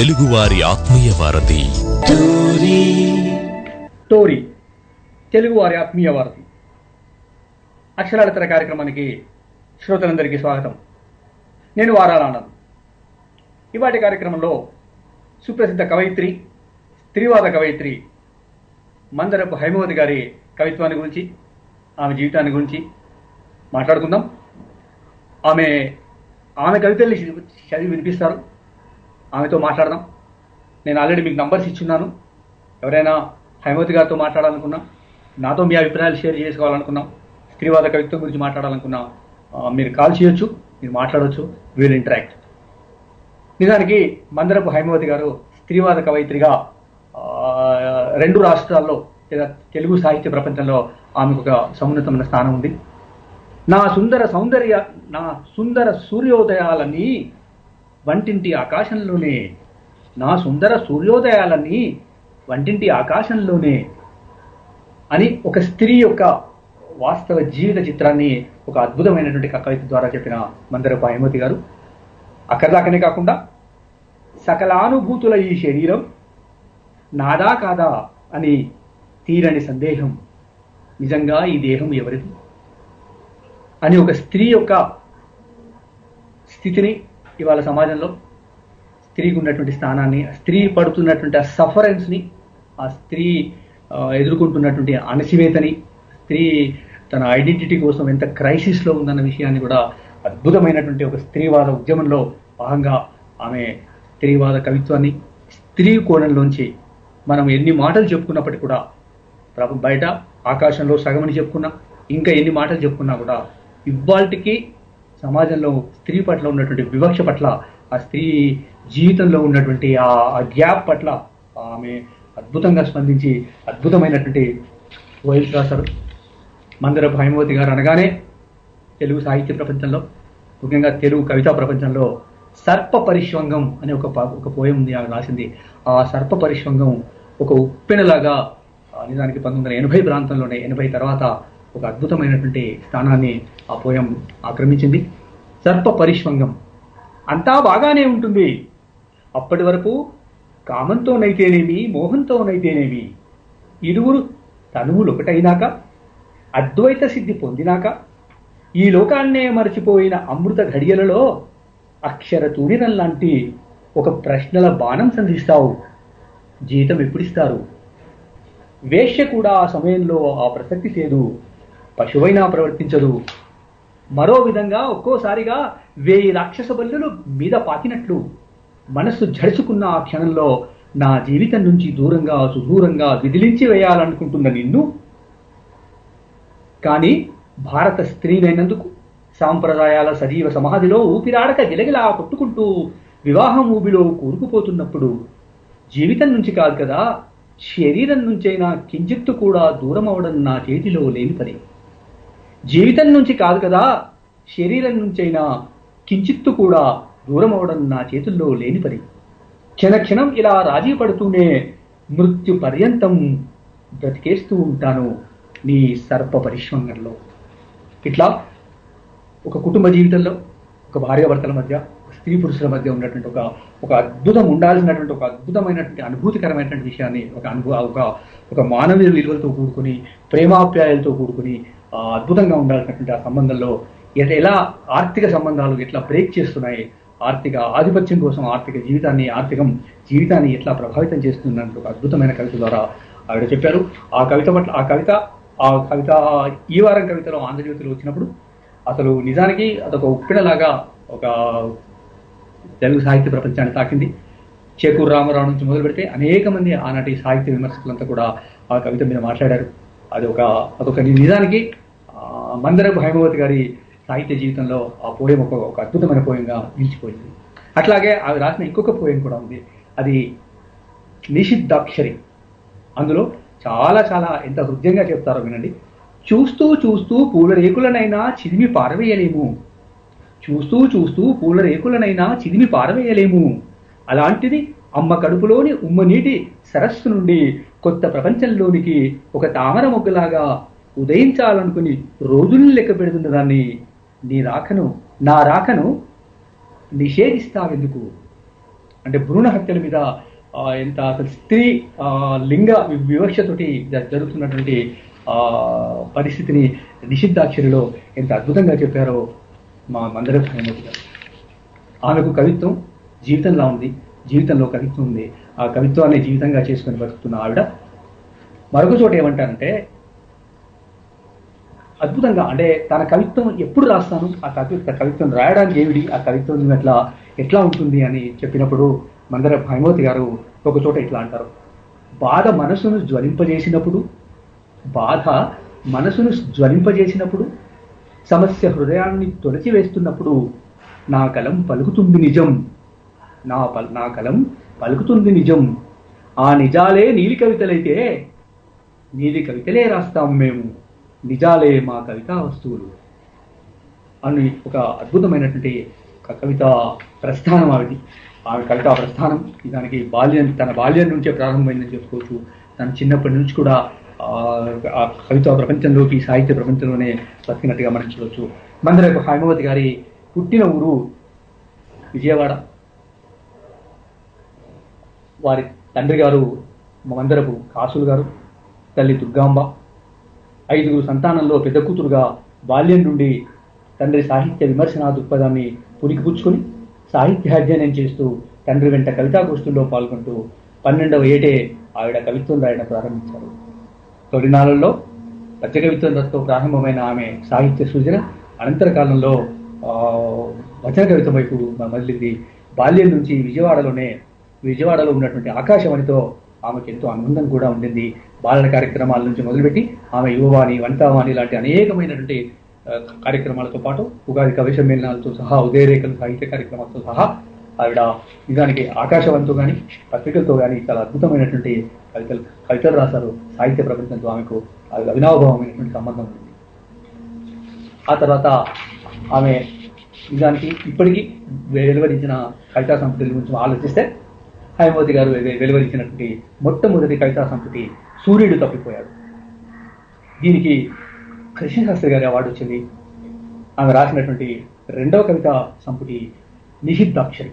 తెలుగువారి ఆత్మీయ వారధి టోరీ తెలుగు వారి ఆత్మీయ వారధి అక్షరాల తెర కార్యక్రమానికి శ్రోతలందరికీ స్వాగతం నేను వారాలానంద్ ఇవాటి కార్యక్రమంలో సుప్రసిద్ధ కవయిత్రి స్త్రీవాద కవయిత్రి మందరపు హైమవతి గారి కవిత్వాన్ని గురించి ఆమె జీవితాన్ని గురించి మాట్లాడుకుందాం ఆమె ఆమె కవితల్ని చదివి వినిపిస్తారు ఆమెతో మాట్లాడదాం నేను ఆల్రెడీ మీకు నంబర్స్ ఇచ్చున్నాను ఎవరైనా హైమవతి గారితో మాట్లాడాలనుకున్నా నాతో మీ అభిప్రాయాలు షేర్ చేసుకోవాలనుకున్నా స్త్రీవాద కవిత్వం గురించి మాట్లాడాలనుకున్నా ఆ, మీరు కాల్ చేయొచ్చు మీరు మాట్లాడవచ్చు వీల్ ఇంటరాక్ట్ నిజానికి మందరపు హైమవతి గారు స్త్రీవాద కవయిత్రిగా ఆ, రెండు రాష్ట్రాల్లో లేదా తెలుగు సాహిత్య ప్రపంచంలో ఆమెకు ఒక సమున్నతమైన స్థానం ఉంది నా సుందర సౌందర్య నా సుందర సూర్యోదయాలని వంటింటి ఆకాశంలోనే నా సుందర సూర్యోదయాలని వంటింటి ఆకాశంలోనే అని ఒక స్త్రీ యొక్క వాస్తవ జీవిత చిత్రాన్ని ఒక అద్భుతమైనటువంటి కవిత ద్వారా చెప్పిన మందరపు హైమతి గారు అక్కడ దాకనే కాకుండా సకలానుభూతుల ఈ శరీరం నాదా కాదా అని తీరని సందేహం నిజంగా ఈ దేహం ఎవరిది అని ఒక స్త్రీ యొక్క స్థితిని ఇవాళ సమాజంలో స్త్రీకి ఉన్నటువంటి స్థానాన్ని ఆ స్త్రీ పడుతున్నటువంటి ఆ సఫరెన్స్ని ఆ స్త్రీ ఆ, ఎదుర్కొంటున్నటువంటి అణచివేతని స్త్రీ తన ఐడెంటిటీ కోసం ఎంత క్రైసిస్లో ఉందన్న విషయాన్ని కూడా అద్భుతమైనటువంటి ఒక స్త్రీవాద ఉద్యమంలో భాగంగా ఆమె స్త్రీవాద కవిత్వాన్ని స్త్రీ కోణంలోంచి మనం ఎన్ని మాటలు చెప్పుకున్నప్పటికీ కూడా ప్రభు బయట ఆకాశంలో సగమని చెప్పుకున్నా ఇంకా ఎన్ని మాటలు చెప్పుకున్నా కూడా ఇవాళకి సమాజంలో స్త్రీ పట్ల ఉన్నటువంటి వివక్ష పట్ల ఆ స్త్రీ జీవితంలో ఉన్నటువంటి ఆ ఆ గ్యాప్ పట్ల ఆమె అద్భుతంగా స్పందించి అద్భుతమైనటువంటి పోయిల్స్ రాశారు మందరపు హైమవతి గారు అనగానే తెలుగు సాహిత్య ప్రపంచంలో ముఖ్యంగా తెలుగు కవితా ప్రపంచంలో సర్ప పరిష్వంగం అనే ఒక ప- ఒక పోయం ఉంది ఆమె రాసింది ఆ సర్ప పరిష్వంగం ఒక ఉప్పెనలాగా ఆ, నిజానికి పంతొమ్మిది వందల ఎనభై ప్రాంతంలోనే ఎనభై తర్వాత ఒక అద్భుతమైనటువంటి స్థానాన్ని ఆ పోయం ఆక్రమించింది సర్ప పరిష్వంగం అంతా బాగానే ఉంటుంది అప్పటి వరకు కామంతోనైతేనేమి మోహంతోనైతేనేమి ఇరువురు తనువులు ఒకటైనాక అద్వైత సిద్ధి పొందినాక ఈ లోకాన్నే మరచిపోయిన అమృత ఘడియలలో అక్షర తూడిరం లాంటి ఒక ప్రశ్నల బాణం సంధిస్తావు జీతం ఎప్పుడిస్తారు వేశ్య కూడా ఆ సమయంలో ఆ ప్రసక్తి లేదు పశువైనా ప్రవర్తించదు మరో విధంగా ఒక్కోసారిగా వేయి రాక్షస బల్లులు మీద పాకినట్లు మనస్సు జడుచుకున్న ఆ క్షణంలో నా జీవితం నుంచి దూరంగా సుదూరంగా విదిలించి వేయాలనుకుంటున్న నిన్ను కానీ భారత స్త్రీనైనందుకు సాంప్రదాయాల సజీవ సమాధిలో ఊపిరాడక గిలగిలా కొట్టుకుంటూ వివాహం ఊబిలో కూరుకుపోతున్నప్పుడు జీవితం నుంచి కాదు కదా శరీరం నుంచైనా కించిత్తు కూడా దూరం అవడం నా చేతిలో లేని పని జీవితం నుంచి కాదు కదా శరీరం నుంచైనా కించిత్తు కూడా దూరం అవడం నా చేతుల్లో లేని పని క్షణక్షణం ఇలా రాజీ పడుతూనే మృత్యు పర్యంతం బ్రతికేస్తూ ఉంటాను నీ సర్ప పరిశ్రమంలో ఇట్లా ఒక కుటుంబ జీవితంలో ఒక భార్యాభర్తల మధ్య ఒక స్త్రీ పురుషుల మధ్య ఉన్నటువంటి ఒక ఒక అద్భుతం ఉండాల్సినటువంటి ఒక అద్భుతమైనటువంటి అనుభూతికరమైనటువంటి విషయాన్ని ఒక అనుభవ ఒక ఒక మానవీయ విలువలతో కూడుకుని ప్రేమాప్యాయాలతో కూడుకుని ఆ అద్భుతంగా ఉండాల్సినటువంటి ఆ సంబంధంలో ఎట- ఎలా ఆర్థిక సంబంధాలు ఎట్లా బ్రేక్ చేస్తున్నాయి ఆర్థిక ఆధిపత్యం కోసం ఆర్థిక జీవితాన్ని ఆర్థికం జీవితాన్ని ఎట్లా ప్రభావితం చేస్తున్నట్టు ఒక అద్భుతమైన కవిత ద్వారా ఆవిడ చెప్పారు ఆ కవిత పట్ల ఆ కవిత ఆ కవిత ఈ వారం కవితలో ఆంధ్రజ్యోతిలో వచ్చినప్పుడు అసలు నిజానికి అదొక ఉప్పిడలాగా ఒక తెలుగు సాహిత్య ప్రపంచాన్ని తాకింది చేకూరు రామారావు నుంచి మొదలు పెడితే అనేక మంది ఆనాటి సాహిత్య విమర్శకులంతా కూడా ఆ కవిత మీద మాట్లాడారు అది ఒక అదొక నిజానికి ఆ, మందరపు హైమవతి గారి సాహిత్య జీవితంలో ఆ పోయం ఒక ఒక అద్భుతమైన పోయంగా నిలిచిపోయింది అట్లాగే ఆమె రాసిన ఇంకొక పోయం కూడా ఉంది అది నిషిద్ధాక్షరి అందులో చాలా చాలా ఎంత హృదయంగా చెప్తారో వినండి చూస్తూ చూస్తూ పూల రేకులనైనా చిదిమి పారవేయలేము చూస్తూ చూస్తూ పూల రేకులనైనా చిదిమి పారవేయలేము అలాంటిది అమ్మ కడుపులోని ఉమ్మనీటి సరస్సు నుండి కొత్త ప్రపంచంలోనికి ఒక తామర మొగ్గలాగా ఉదయించాలనుకుని రోజుల్ని లెక్క పెడుతున్న దాన్ని నీ రాకను నా రాకను నిషేధిస్తావెందుకు అంటే భ్రూణ హత్యల మీద ఆ, ఎంత అసలు స్త్రీ ఆ, లింగ వి- వివక్షతోటి జ- జరుగుతున్నటువంటి ఆ, పరిస్థితిని నిషిద్ధాక్షరిలో ఎంత అద్భుతంగా చెప్పారో మా మందర భానుమతి గారు ఆమెకు కవిత్వం జీవితంలో ఉంది జీవితంలో కవిత్వం ఉంది ఆ కవిత్వాన్ని జీవితంగా చేసుకుని బతుకుతున్న ఆవిడ మరొక చోట ఏమంటారంటే అద్భుతంగా అంటే తన కవిత్వం ఎప్పుడు రాస్తాను ఆ కవి కవిత్వం రాయడానికి ఏమిటి ఆ కవిత్వం ఎట్లా ఎట్లా ఉంటుంది అని చెప్పినప్పుడు మందర భానుమతి గారు ఒక చోట ఇట్లా అంటారు బాధ మనసును జ్వలింపజేసినప్పుడు బాధ మనసును జ్వలింపజేసినప్పుడు సమస్య హృదయాన్ని తొలచివేస్తున్నప్పుడు నా కలం పలుకుతుంది నిజం నా పల్ నా కలం పలుకుతుంది నిజం ఆ నిజాలే నీలి కవితలైతే నీలి కవితలే రాస్తాం మేము నిజాలే మా కవితా వస్తువులు అని ఒక అద్భుతమైనటువంటి ఒక కవిత ప్రస్థానం ఆవిది ఆమె కవితా ప్రస్థానం దానికి బాల్యం తన బాల్యం నుంచే ప్రారంభమైందని చెప్పుకోవచ్చు తన చిన్నప్పటి నుంచి కూడా ఆ, ఆ కవితా ప్రపంచంలోకి సాహిత్య ప్రపంచంలోనే బతికినట్టుగా మనం చూడవచ్చు మందరకు హైమవతి గారి పుట్టిన ఊరు విజయవాడ వారి తండ్రి గారు మందరపు కాసులు గారు తల్లి దుర్గాంబ ఐదుగురు సంతానంలో పెద్ద కూతురుగా బాల్యం నుండి తండ్రి సాహిత్య విమర్శనా దృక్పథాన్ని పురికిపుచ్చుకొని సాహిత్యాధ్యయనం చేస్తూ తండ్రి వెంట కవితాగోష్ఠుల్లో పాల్గొంటూ పన్నెండవ ఏటే ఆవిడ కవిత్వం రాయడం ప్రారంభించారు తొలినాళ్ళల్లో పద్య కవిత్వంతో ప్రారంభమైన ఆమె సాహిత్య సృజన అనంతర కాలంలో ఆ, వచన కవిత వైపు మళ్ళింది బాల్యం నుంచి విజయవాడలోనే విజయవాడలో ఉన్నటువంటి ఆకాశవాణితో ఆమెకు ఎంతో అనుబంధం కూడా ఉండింది బాలల కార్యక్రమాల నుంచి మొదలుపెట్టి ఆమె యువవాణి వనితావాణి లాంటి అనేకమైనటువంటి ఆ, కార్యక్రమాలతో పాటు ఉగాది కవి సమ్మేళనాలతో సహా ఉదయరేఖలు సాహిత్య కార్యక్రమాలతో సహా ఆవిడ నిజానికి ఆకాశవాణితో కానీ పత్రికలతో కానీ చాలా అద్భుతమైనటువంటి కవితలు కవితలు రాశారు సాహిత్య ప్రపంచంతో ఆమెకు అది అవినాభావమైనటువంటి సంబంధం ఉంది ఆ తర్వాత ఆమె నిజానికి ఇప్పటికీ వెలువరించిన కవితా సంపుటిల గురించి ఆలోచిస్తే హైమవతి గారు వె- వెలువరించినటువంటి మొట్టమొదటి కవితా సంపుటి సూర్యుడు తప్పిపోయాడు దీనికి కృష్ణశాస్త్రి గారి అవార్డు వచ్చింది ఆమె రాసినటువంటి రెండవ కవిత సంపుటి నిషిద్ధాక్షరి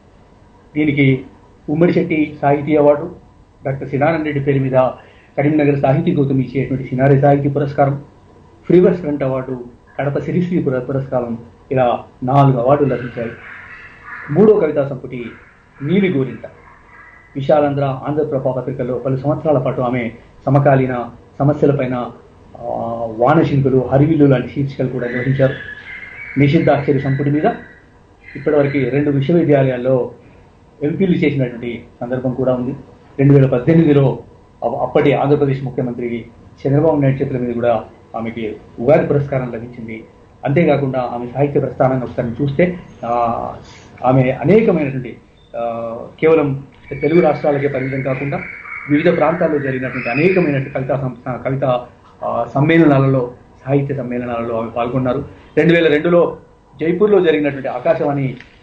దీనికి ఉమ్మడి శెట్టి సాహితీ అవార్డు డాక్టర్ సినారాయణ రెడ్డి పేరు మీద కరీంనగర్ సాహితీ గౌతమి ఇచ్చేటువంటి సినారి సాహితీ పురస్కారం free verse front award Kadapa Sirisri పుర- పురస్కారం ఇలా నాలుగు అవార్డులు లభించాయి మూడో కవితా సంపుటి నీలి గోరింట విశాలాంధ్ర ఆంధ్రప్రభ పత్రికల్లో పలు సంవత్సరాల పాటు ఆమె సమకాలీన సమస్యలపైన ఆ, వానశిల్పులు హరివిల్లు లాంటి శీర్షికలు కూడా నిర్వహించారు నిషిద్ధాక్షరి సంపుటి మీద ఇప్పటివరకు రెండు విశ్వవిద్యాలయాల్లో ఎంపీలు చేసినటువంటి సందర్భం కూడా ఉంది రెండు వేల పద్దెనిమిదిలో అప్ప- అప్పటి ఆంధ్రప్రదేశ్ ముఖ్యమంత్రి చంద్రబాబు నాయుడు చేతుల మీద కూడా ఆమెకి ఉగాది పురస్కారం లభించింది అంతేకాకుండా ఆమె సాహిత్య ప్రస్థానాన్ని ఒకసారి చూస్తే ఆ, ఆమె అనేకమైనటువంటి ఆ, కేవలం తెలుగు రాష్ట్రాలకే పరిమితం కాకుండా వివిధ ప్రాంతాల్లో జరిగినటువంటి అనేకమైనటువంటి కవితా సంస్థ కవిత ఆ, సమ్మేళనాలలో సాహిత్య సమ్మేళనాలలో ఆమె పాల్గొన్నారు రెండు వేల రెండులో జైపూర్లో జరిగినటువంటి ఆకాశవాణి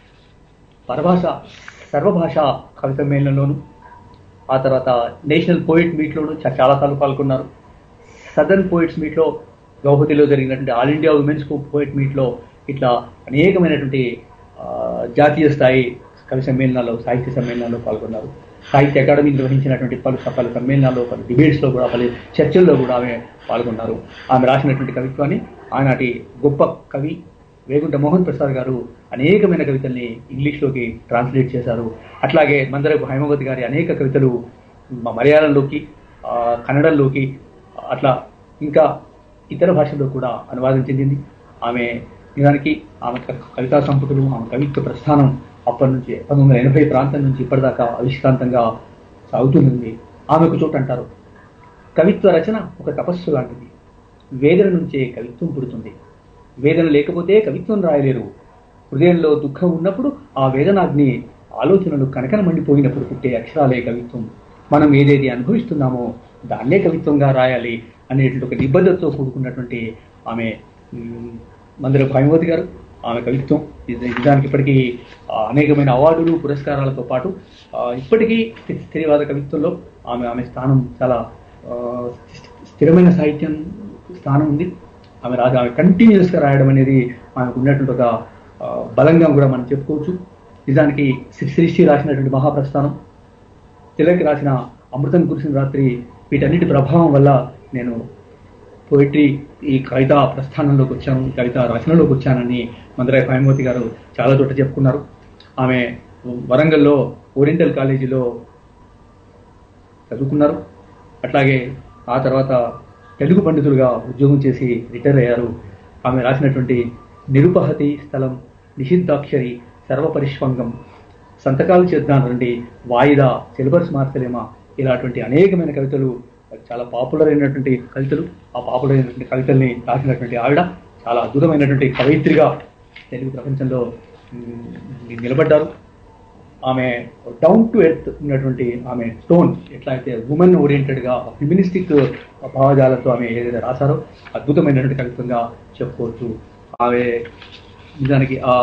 పరభాష సర్వభాష కవి సమ్మేళనంలోను ఆ తర్వాత నేషనల్ పోయిట్ మీట్లోను చా- చాలాసార్లు పాల్గొన్నారు సదర్న్ పోయిట్స్ మీట్లో గౌహతిలో జరిగినటువంటి ఆల్ ఇండియా ఉమెన్స్ పోయిట్ మీట్లో ఇట్లా అనేకమైనటువంటి ఆ, జాతీయ స్థాయి కవి సమ్మేళనాల్లో సాహిత్య సమ్మేళనాల్లో పాల్గొన్నారు సాహిత్య అకాడమీ నిర్వహించినటువంటి పలు పలు సమ్మేళనాల్లో పలు డిబేట్స్లో కూడా పలు చర్చల్లో కూడా ఆమె పాల్గొన్నారు ఆమె రాసినటువంటి కవిత్వాన్ని ఆనాటి గొప్ప కవి వేగుంట మోహన్ ప్రసాద్ గారు అనేకమైన కవితల్ని ఇంగ్లీష్లోకి ట్రాన్స్లేట్ చేశారు అట్లాగే మందరపు హైమవతి గారి అనేక కవితలు మ- మలయాళంలోకి ఆ, కన్నడంలోకి అట్లా ఇంకా ఇతర భాషల్లో కూడా అనువాదం చెందింది ఆమె నిజానికి ఆమె క- కవితా సంపుటులు ఆమె కవిత్వ ప్రస్థానం అప్పటి నుంచి పంతొమ్మిది వందల ఎనభై ప్రాంతం నుంచి ఇప్పటిదాకా అవిష్కాంతంగా సాగుతుంది ఆమెకు చోటు అంటారు కవిత్వ రచన ఒక తపస్సు లాంటిది వేదన నుంచే కవిత్వం పుడుతుంది వేదన లేకపోతే కవిత్వం రాయలేరు హృదయంలో దుఃఖం ఉన్నప్పుడు ఆ వేదనాగ్ని ఆలోచనలు కనకన మండిపోయినప్పుడు పుట్టే అక్షరాలే కవిత్వం మనం ఏదేది అనుభవిస్తున్నామో దాన్నే కవిత్వంగా రాయాలి అనేటువంటి ఒక నిబద్ధతతో కూడుకున్నటువంటి ఆమె మ్, మందిర భానుమతి గారు ఆమె కవిత్వం ఇది- నిజానికి ఇప్పటికీ ఆ, అనేకమైన అవార్డులు పురస్కారాలతో పాటు ఆ, ఇప్పటికీ స్థి- స్థిరవాద కవిత్వంలో ఆమె ఆమె స్థానం చాలా ఆ, స్థి- స్థిరమైన సాహిత్యం స్థానం ఉంది ఆమె రాజు ఆమె కంటిన్యూస్గా రాయడం అనేది ఆమెకు ఉన్నటువంటి ఒక ఆ, బలంగా కూడా మనం చెప్పుకోవచ్చు నిజానికి శ్రీ శ్రీశ్రీ రాసినటువంటి మహాప్రస్థానం తిలక్ రాసిన అమృతం కురిసిన రాత్రి వీటన్నిటి ప్రభావం వల్ల నేను పోయిట్రీ ఈ కవిత ప్రస్థానంలోకి వచ్చాను ఈ కవిత రచనలోకి వచ్చానని మందరాయ భానుమతి గారు చాలా చోట చెప్పుకున్నారు ఆమె వరంగల్లో ఓరియంటల్ కాలేజీలో చదువుకున్నారు అట్లాగే ఆ తర్వాత తెలుగు పండితులుగా ఉద్యోగం చేసి రిటైర్ అయ్యారు ఆమె రాసినటువంటి నిరుపహతి స్థలం నిషిద్ధాక్షరి సర్వపరిష్వంగం సంతకాలు చేద్దాం రండి వాయిదా సిలబస్ మార్చలేమా ఇలాంటి అనేకమైన కవితలు చాలా పాపులర్ అయినటువంటి కవితలు ఆ పాపులర్ అయినటువంటి కవితల్ని రాసినటువంటి ఆవిడ చాలా అద్భుతమైనటువంటి కవయిత్రిగా తెలుగు ప్రపంచంలో మ్, నిలబడ్డారు ఆమె డౌన్ టు ఎర్త్ ఉన్నటువంటి ఆమె టోన్ ఎట్లా అయితే ఉమెన్ ఓరియంటెడ్గా ఫిమినిస్టిక్ భావజాలతో ఆమె ఏదైతే రాశారో అద్భుతమైనటువంటి కవిత్వంగా చెప్పుకోవచ్చు ఆమె నిజానికి ఆ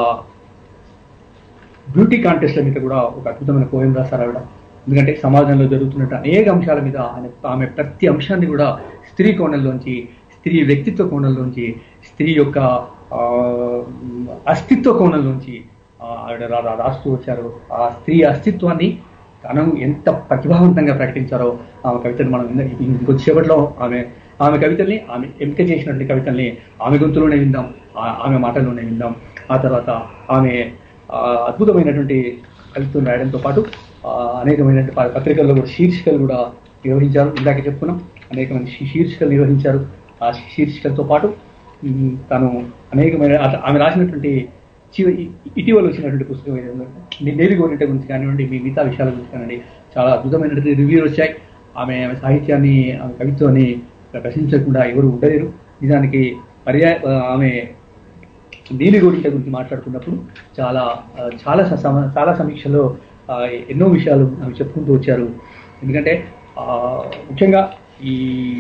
బ్యూటీ కాంటెస్ట్ల మీద కూడా ఒక అద్భుతమైన పోయం రాశారు ఆవిడ ఎందుకంటే సమాజంలో జరుగుతున్న అనేక అంశాల మీద ఆమె ఆమె ప్రతి అంశాన్ని కూడా స్త్రీ కోణంలోంచి స్త్రీ వ్యక్తిత్వ కోణంలోంచి స్త్రీ యొక్క ఆ, అస్తిత్వ కోణంలోంచి ఆ, ఆవిడ రా- రా- రాస్తూ వచ్చారు ఆ స్త్రీ అస్తిత్వాన్ని తను ఎంత ప్రతిభావంతంగా ప్రకటించారో ఆమె కవితను మనం ఇంద- ఇంకొద్దిసేపట్లో ఆమె ఆమె కవితల్ని ఆమె ఎంపిక చేసినటువంటి కవితల్ని ఆమె గొంతులోనే విందాం ఆ- ఆమె మాటల్లోనే విందాం ఆ తర్వాత ఆమె ఆ, అద్భుతమైనటువంటి కవిత్వం రాయడంతో పాటు ఆ, అనేకమైనటువంటి ప- పత్రికల్లో కూడా శీర్షికలు కూడా నిర్వహించారు ఇందాక చెప్పుకున్నాం అనేకమైన శీ- శీర్షికలు నిర్వహించారు ఆ శీర్షికలతో పాటు ఉమ్, తను అనేకమైన అట్లా ఆమె రాసినటువంటి చివ- ఇ- ఇటీవల వచ్చినటువంటి పుస్తకం ఏదంటే డైలీ గోరింట గురించి కానివ్వండి మీ మిగతా విషయాల గురించి కానివ్వండి చాలా అద్భుతమైనటువంటి రివ్యూలు వచ్చాయి ఆమె ఆమె సాహిత్యాన్ని ఆమె కవిత్వాన్ని ప్రశ్నించకుండా ఎవరు ఉండలేరు నిజానికి పర్యాయ ఆమె నీలి గోరింట గురించి మాట్లాడుతున్నప్పుడు చాలా ఆ, చాలా స- సమ- చాలా సమీక్షలో ఆ, ఎన్నో విషయాలు ఆమె చెప్పుకుంటూ వచ్చారు ఎందుకంటే ఆ, ముఖ్యంగా ఈ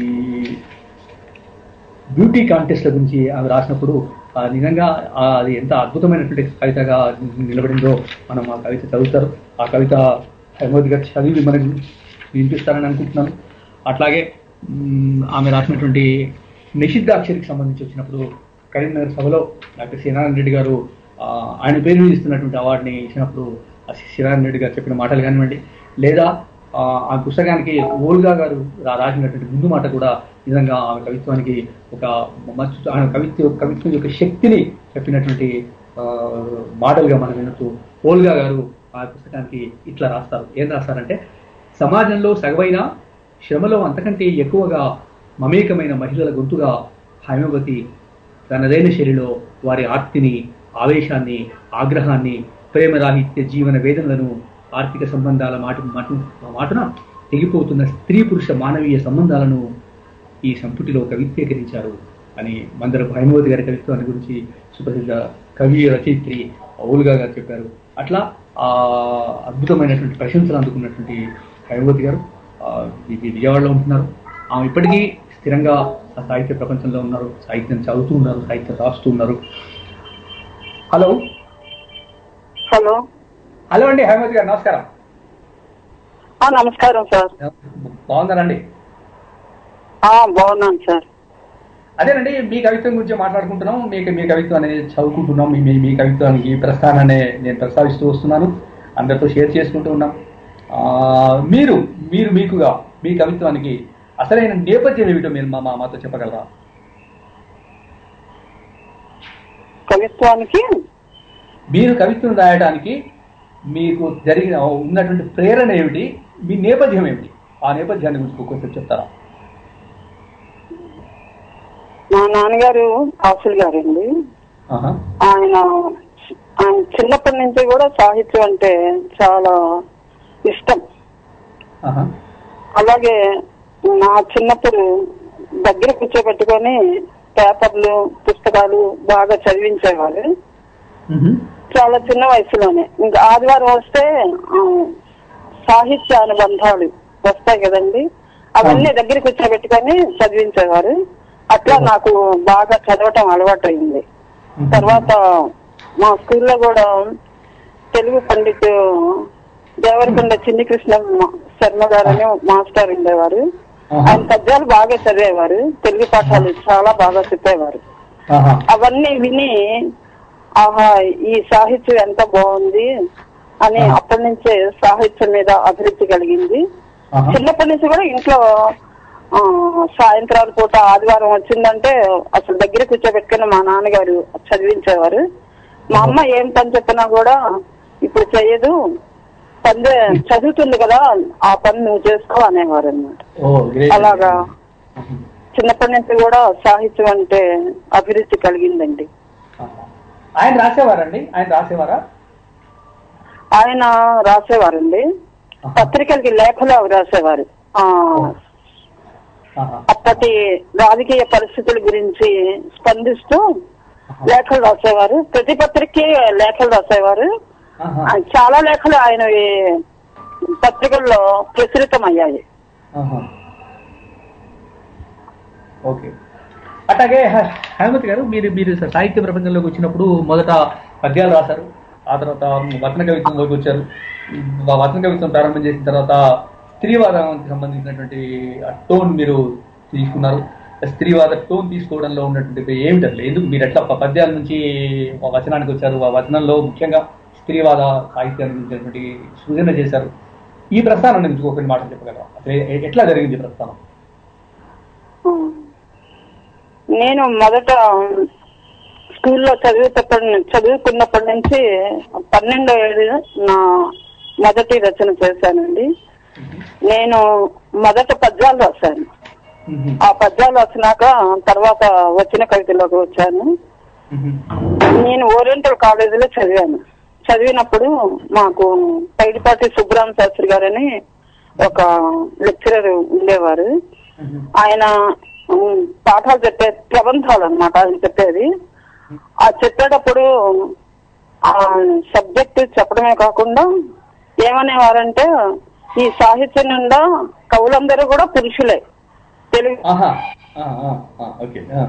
బ్యూటీ కాంటెస్ట్ల గురించి ఆమె రాసినప్పుడు ఆ, నిజంగా ఆ, అది ఎంత అద్భుతమైనటువంటి కవితగా నిలబడిందో మనం ఆ కవిత చదువుతారు ఆ కవిత హైమోద్ గారు చదివి మనకు వినిపిస్తారని అనుకుంటున్నాను అట్లాగే మ్, ఆమె రాసినటువంటి నిషిద్ధాక్షరికి సంబంధించి వచ్చినప్పుడు కరీంనగర్ సభలో డాక్టర్ శ్రీనారాయణ రెడ్డి గారు ఆ, ఆయన పేరు మీద ఇస్తున్నటువంటి అవార్డుని ఇచ్చినప్పుడు ఆ శ్రీనారాయణ రెడ్డి గారు చెప్పిన మాటలు కానివ్వండి లేదా ఆ ఆ పుస్తకానికి ఓల్గా గారు రా- రాసినటువంటి ముందు మాట కూడా నిజంగా ఆమె కవిత్వానికి ఒక మచ్చు ఆమె కవిత్వ కవిత్వం యొక్క శక్తిని చెప్పినటువంటి ఆ, మాటలుగా మనం వినొచ్చు ఓల్గా గారు ఆ పుస్తకానికి ఇట్లా రాస్తారు ఏం రాస్తారంటే సమాజంలో సగవైన శ్రమలో అంతకంటే ఎక్కువగా మమేకమైన మహిళల గొంతుగా హైమవతి తనదైన శైలిలో వారి ఆర్తిని ఆవేశాన్ని ఆగ్రహాన్ని ప్రేమరాహిత్య జీవన వేదనలను ఆర్థిక సంబంధాల మాట మాటు మాటున తెగిపోతున్న స్త్రీ పురుష మానవీయ సంబంధాలను ఈ సంపుటిలో కవిత్వీకరించారు అని మందర భానుమతి గారి కవిత్వాన్ని గురించి సుప్రసిద్ధ కవి రచయిత్రి ఔలుగా గారు చెప్పారు అట్లా ఆ అద్భుతమైనటువంటి ప్రశంసలు అందుకున్నటువంటి హైమవతి గారు ఆ, వి- వి- విజయవాడలో ఉంటున్నారు ఆమె ఇప్పటికీ స్థిరంగా ఆ సాహిత్య ప్రపంచంలో ఉన్నారు సాహిత్యం చదువుతూ ఉన్నారు సాహిత్యం రాస్తూ ఉన్నారు హలో హలో హలో అండి హైమవతి గారు నమస్కారం ఆ, నమస్కారం సార్ బాగున్నారండి ఆ, బాగున్నాను సార్ అదేనండి మీ కవిత్వం గురించి మాట్లాడుకుంటున్నాం మీకు మీ కవిత్వం అనేది చదువుకుంటున్నాం మీ మీ- మీ కవిత్వానికి ఈ ప్రస్థానాన్ని నేను ప్రస్తావిస్తూ వస్తున్నాను అందరితో షేర్ చేసుకుంటూ ఉన్నాం ఆ, మీరు మీరు మీకుగా మీ కవిత్వానికి అసలైన నేపథ్యం ఏమిటో మీరు మా మా- మాతో చెప్పగలరా కవిత్వానికి మీరు కవిత్వం రాయడానికి మీకు జరిగిన ఉన్నటువంటి ప్రేరణ ఏమిటి మీ నేపథ్యం ఏమిటి ఆ నేపథ్యాన్ని గురించి కొంచెం చెప్తారా మా నాన్నగారు కాసులు గారండి ఆహా. ఆయన ఆయన చిన్నప్పటి నుంచి కూడా సాహిత్యం అంటే చాలా ఇష్టం ఆహా. అలాగే నా చిన్నప్పుడు దగ్గర కూర్చోబెట్టుకొని పేపర్లు పుస్తకాలు బాగా చదివించేవారు మ్హూ. చాలా చిన్న వయసులోనే ఇంకా ఆదివారం వస్తే ఆ, సాహిత్య అనుబంధాలు వస్తాయి కదండి అవన్నీ దగ్గర కూర్చోబెట్టుకొని చదివించేవారు అట్లా నాకు బాగా చదవటం అలవాటు అయింది మ్హూ. తర్వాత మా స్కూల్లో కూడా తెలుగు పండిత్ దేవరకొండ చిన్ని కృష్ణ శర్మ గారు అని మాస్టర్ ఉండేవారు ఆహా. ఆయన పద్యాలు బాగా చదివేవారు తెలుగు పాఠాలు చాలా బాగా చెప్పేవారు ఆహా. అవన్నీ విని ఆహా ఈ సాహిత్యం ఎంత బాగుంది అని ఆహా. అప్పటి నుంచే సాహిత్యం మీద అభిరుచి కలిగింది ఆహా. చిన్నప్పటి నుంచి కూడా ఇంట్లో ఆ, సాయంత్రాల పూట ఆదివారం వచ్చిందంటే అసలు దగ్గర కూర్చోబెట్టుకుని మా నాన్నగారు చదివించేవారు మా అమ్మ ఏం పని చెప్పినా కూడా ఇప్పుడు చెయ్యదు పని చే- చదువుతుంది కదా ఆ పని నువ్వు చేసుకో అనేవారు అనమాట ఓ గ్రేట్ అలాగా చిన్నప్పటి నుంచి కూడా సాహిత్యం అంటే అభిరుచి కలిగిందండి ఆహా. ఆయన రాసేవారండి ఆయన రాసేవారా ఆయన రాసేవారండి ఆహా. పత్రికలకి లేఖలు అవి రాసేవారు ఆ ఆహా. అప్పటి రాజకీయ పరిస్థితుల గురించి స్పందిస్తూ లేఖలు రాసేవారు ప్రతి పత్రికకి లేఖలు రాసేవారు ఆహా. ఆ, చాలా లేఖలు ఆయన పత్రికల్లో ప్రచురితం అయ్యాయి ఆహా. ఓకే అట్లాగే హ- హనుమతి గారు మీరు మీరు సాహిత్య ప్రపంచంలోకి వచ్చినప్పుడు మొదట పద్యాలు రాశారు ఆ తర్వాత వచన కవిత్వం వైపు వచ్చారు ఆ వచన కవిత్వం ప్రారంభం చేసిన తర్వాత స్త్రీవాదానికి సంబంధించినటువంటి టోన్ మీరు తీసుకున్నారు స్త్రీవాద టోన్ తీసుకోవడంలో ఉన్నటువంటి ఏమిటి అసలు ఎందుకు మీరు ఎట్లా ప- పద్యాల నుంచి ఆ వచనానికి వచ్చారు ఆ వచనంలో ముఖ్యంగా స్త్రీవాద సాహిత్యాన్ని గురించినటువంటి సృజన చేశారు ఈ ప్రస్థానం నుంచి ఒక మాట చెప్పగలరా అసలు ఎ- ఎట్లా జరిగింది ఈ ప్రస్థానం నేను మొదట స్కూల్లో చదివేటప్పటి నుంచి చదువుకున్నప్పటి నుంచి పన్నెండో ఏడు నా మొదటి రచన చేశానండి నేను మొదట పద్యాలు రాశాను మ్మ్. ఆ పద్యాలు వచ్చినాక తర్వాత వచ్చిన కవితలోకి వచ్చాను మ్మ్. నేను ఓరియంటల్ కాలేజీలో చదివాను చదివినప్పుడు మాకు పైడిపాటి సుబ్రహ్మ శాస్త్రి గారని ఒక లెక్చరర్ ఉండేవారు మ్మ్. ఆయన ఉమ్, పాఠాలు చెప్పే ప్రబంధాలు అనమాట ఆయన చెప్పేది ఆ చెప్పేటప్పుడు ఆ సబ్జెక్ట్ చెప్పడమే కాకుండా ఏమనేవారంటే ఈ సాహిత్యం నిండా కవులందరూ కూడా పురుషులే తెలుగు ఆహా ఆ, ఆ, ఆ, ఓకే ఆ.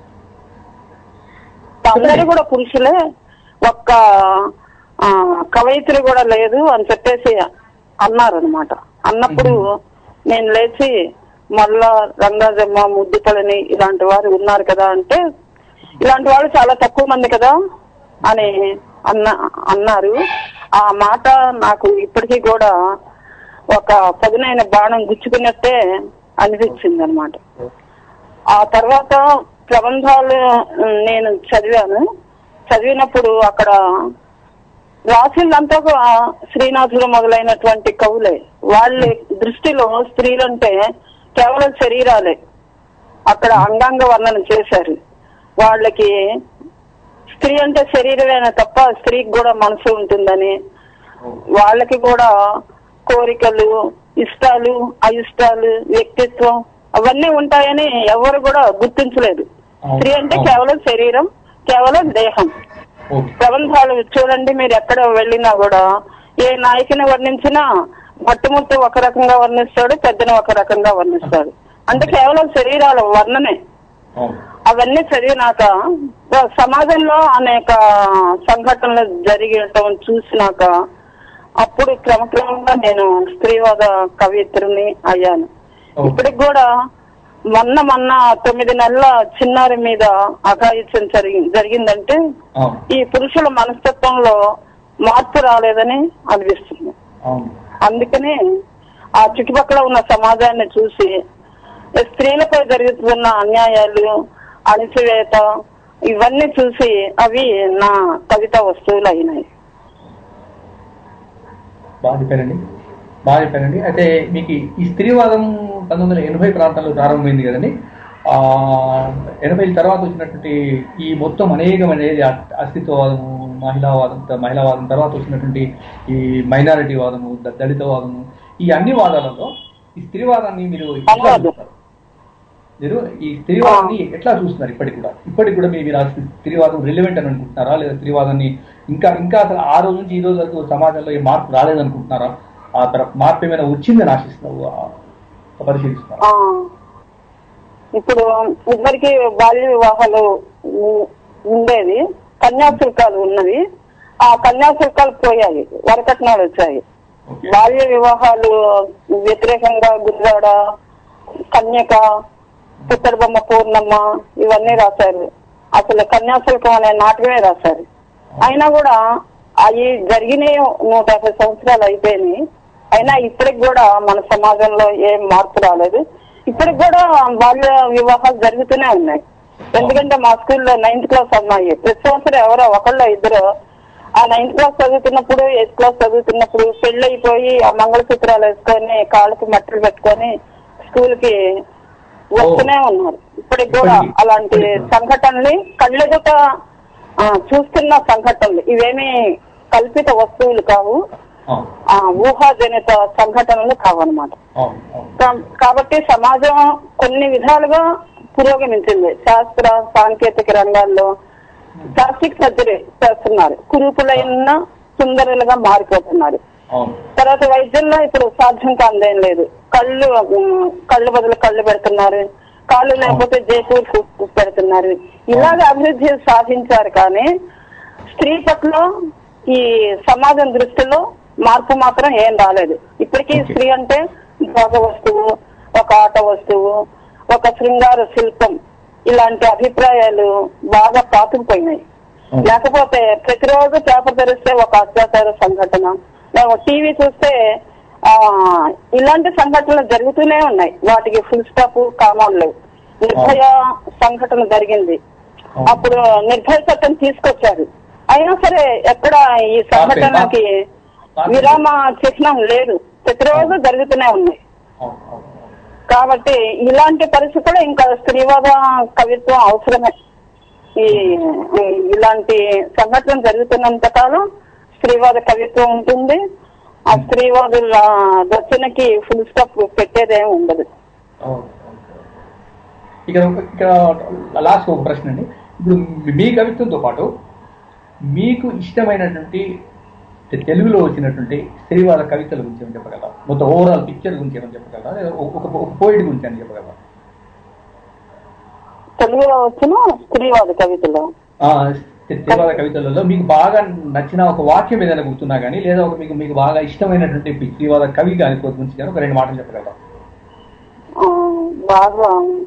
అందరూ కూడా పురుషులే ఒక్క ఆ, కవయిత్రి కూడా లేదు అని చెప్పేసి అన్నారనమాట అన్నప్పుడు నేను లేచి మళ్ళా రంగాజమ్మ ముద్దుపలని ఇలాంటి వారు ఉన్నారు కదా అంటే ఇలాంటి వాళ్ళు చాలా తక్కువ మంది కదా అని అన్న అన్నారు ఆ మాట నాకు ఇప్పటికీ కూడా ఒక పదునైన బాణం గుచ్చుకున్నట్టే అనిపించింది అనమాట ఆ తర్వాత ప్రబంధాలు ఉమ్, నేను చదివాను చదివినప్పుడు అక్కడ రాసిందంతా కూడా శ్రీనాథుడు మొదలైనటువంటి కవులే వాళ్ళ దృష్టిలో స్త్రీలంటే కేవలం శరీరాలే అక్కడ అంగాంగ వర్ణన చేశారు వాళ్ళకి స్త్రీ అంటే శరీరమేనా తప్ప స్త్రీకి కూడా మనసు ఉంటుందని వాళ్ళకి కూడా కోరికలు ఇష్టాలు అయిష్టాలు వ్యక్తిత్వం అవన్నీ ఉంటాయని ఎవరు కూడా గుర్తించలేదు స్త్రీ అంటే కేవలం శరీరం కేవలం దేహం ఓకే ప్రబంధాలు చూడండి మీరు ఎక్కడ వెళ్ళినా కూడా ఏ నాయకుని వర్ణించినా మట్టుముట్టు ఒక రకంగా వర్ణిస్తాడు పెద్దని ఒక రకంగా వర్ణిస్తాడు అంటే కేవలం శరీరాల వర్ణనే అవును అవన్నీ చదివినాక సమాజంలో అనేక సంఘటనలు జరిగటం చూసినాక అప్పుడు క్రమక్రమంగా నేను స్త్రీవాద కవిత్రిని అయ్యాను ఓకే. ఇప్పటికి కూడా మొన్న మొన్న తొమ్మిది నెలల చిన్నారి మీద అఘాయిత్యం జరిగి జరిగిందంటే అవును ఈ పురుషుల మనస్తత్వంలో మార్పు రాలేదని అనిపిస్తుంది అవును అందుకని ఆ చుట్టుపక్కల ఉన్న సమాజాన్ని చూసి స్త్రీలపై జరుగుతున్న అన్యాయాలు అణిచివేత ఇవన్నీ చూసి అవి నా కవిత వస్తువులు అయినాయి బాగా చెప్పారండి బాగా చెప్పారండి అయితే మీకు ఈ స్త్రీవాదం పంతొమ్మిది వందల ఎనభై ప్రాంతాల్లో ప్రారంభమైంది కదండి ఆ ఎనభై తర్వాత వచ్చినటువంటి ఈ మొత్తం అనేకమైనది అ- అస్తిత్వవాదము మహిళావాదం త- మహిళావాదం తర్వాత వచ్చినటువంటి ఈ మైనారిటీ వాదము ద- దళిత వాదము ఈ అన్ని వాదాలలో ఈ స్త్రీవాదాన్ని మీరు ఎట్లా ధన్యవాదాలు. చూస్తారు మీరు ఈ స్త్రీవాదాన్ని ఎట్లా చూస్తున్నారు ఇప్పటికి కూడా ఇప్పటికి కూడా మీ- మీరు ఆ స్త్రీవాదం రిలివెంట్ అని అనుకుంటున్నారా లేదా స్త్రీవాదాన్ని ఇంకా ఇంకా అసలు ఆ రోజు నుంచి ఈ రోజు వరకు సమాజంలో ఈ మార్పు రాలేదనుకుంటున్నారా ఆ తర- మార్పు ఏమైనా వచ్చిందని ఆశిస్తున్నావు ఆ- పరిశీలిస్తున్నారు ఆ, ఇప్పుడు ఇద్దరికి బాల్య వివాహాలు ఉ- ఉండేది కన్యాశుల్కాలు ఉన్నవి ఆ కన్యాశుల్కాలు పోయాయి వరకట్నాలు వచ్చాయి ఓకే బాల్య వివాహాలు వ్యతిరేకంగా గురివాడ కన్యక పుత్తడి బొమ్మ పూర్ణమ్మ ఇవన్నీ రాశారు అసలు కన్యాశుల్కం అనే నాటకమే రాశారు అయినా కూడా అవి జరిగినాయి నూట యాభై సంవత్సరాలు అయిపోయినాయి అయినా ఇప్పటికి కూడా మన సమాజంలో ఏం మార్పు రాలేదు ఇప్పటికి కూడా బాల్య వివాహాలు జరుగుతూనే ఉన్నాయి ఎందుకంటే మా స్కూల్లో నైన్త్ క్లాస్ అమ్మాయి ప్రతి సంవత్సరం ఎవరో ఒకళ్ళు ఇద్దరు ఆ నైన్త్ క్లాస్ చదువుతున్నప్పుడు ఎయిత్ క్లాస్ చదువుతున్నప్పుడు పెళ్లి అయిపోయి ఆ మంగళసూత్రాలు వేసుకొని కాళ్ళకి మట్టలు పెట్టుకొని స్కూల్ కి వస్తూనే ఉన్నారు ఇప్పటికి కూడా ఇప్పటికి- అలాంటి ఇప్పటికి కూడా. సంఘటనలు కళ్ళెదుట ఆ, చూస్తున్న సంఘటనలు ఇవేమి కల్పిత వస్తువులు కావు అవును ఆ ఊహాజనిత సంఘటనలు కావన్నమాట అవును అవును కా- కాబట్టి సమాజం కొన్ని విధాలుగా పురోగమించింది శాస్త్ర సాంకేతిక రంగాల్లో ప్లాస్టిక్ సర్జరీ చేస్తున్నారు కురూపులైన సుందరులుగా మారిపోతున్నారు అవును తర్వాత వైద్యంలో ఇప్పుడు సాధ్యం కాందేం లేదు కళ్ళు ఉమ్, కళ్ళు బదులు కళ్ళు పెడుతున్నారు కాళ్ళు లేకపోతే జైపూర్ కు- పెడుతున్నారు ఇలాగ అభివృద్ధి సాధించారు కానీ స్త్రీ పట్ల ఈ సమాజం దృష్టిలో మార్పు మాత్రం ఏం రాలేదు ఇప్పటికీ Okay. స్త్రీ అంటే భోగ వస్తువు ఒక ఆట వస్తువు ఒక శృంగార శిల్పం ఇలాంటి అభిప్రాయాలు బాగా పాతుకుపోయినాయి అవును. లేకపోతే ప్రతిరోజు పేపర్ తెరిస్తే ఒక అత్యాచార సంఘటన లేదా టీవీ చూస్తే ఆ ఇలాంటి సంఘటనలు జరుగుతూనే ఉన్నాయి వాటికి ఫుల్ స్టాప్ కామాలు లేవు నిర్భయ సంఘటన జరిగింది అవును. అప్పుడు నిర్భయ చట్టం తీసుకొచ్చారు అయినా సరే ఎక్కడ ఈ సంఘటనకి విరామ చిహ్నం లేదు ప్రతిరోజు జరుగుతూనే ఉన్నాయి అవును అవును అవును. కాబట్టి ఇలాంటి పరిస్థితుల్లో ఇంకా స్త్రీవాద కవిత్వం అవసరమే ఈ ఈ ఇలాంటి సంఘటన జరుగుతున్నంత కాలం స్త్రీవాద కవిత్వం ఉంటుంది ఆ స్త్రీవాదుల రచనకి ఫుల్ స్టాప్ పెట్టేదేం ఉండదు అవును, అవును. ఇక్కడ ఒక- ఇక్కడ లాస్ట్ ఒక ప్రశ్న అండి ఇప్పుడు మీ కవిత్వంతో పాటు మీకు ఇష్టమైనటువంటి తె- తెలుగులో వచ్చినటువంటి స్త్రీవాద కవితల గురించి ఏమని చెప్పగలరా మొత్తం ఓవరాల్ పిక్చర్ గురించి ఏమని చెప్పగలరా లేదా ఒక ఒక- ఒక పోయిట్ గురించి అని చెప్పగలరా తెలుగులో వచ్చిన స్త్రీవాద కవితలు ఆ, స్త్రీ- స్త్రీవాద కవితలలో మీకు బాగా నచ్చిన ఒక వాక్యం ఏదైనా గుర్తున్నా కానీ లేదా ఒక మీకు మీకు బాగా ఇష్టమైనటువంటి స్త్రీవాద కవి కానీ గురించి కానీ ఒక రెండు మాటలు చెప్పగలరా ఆ, బాగా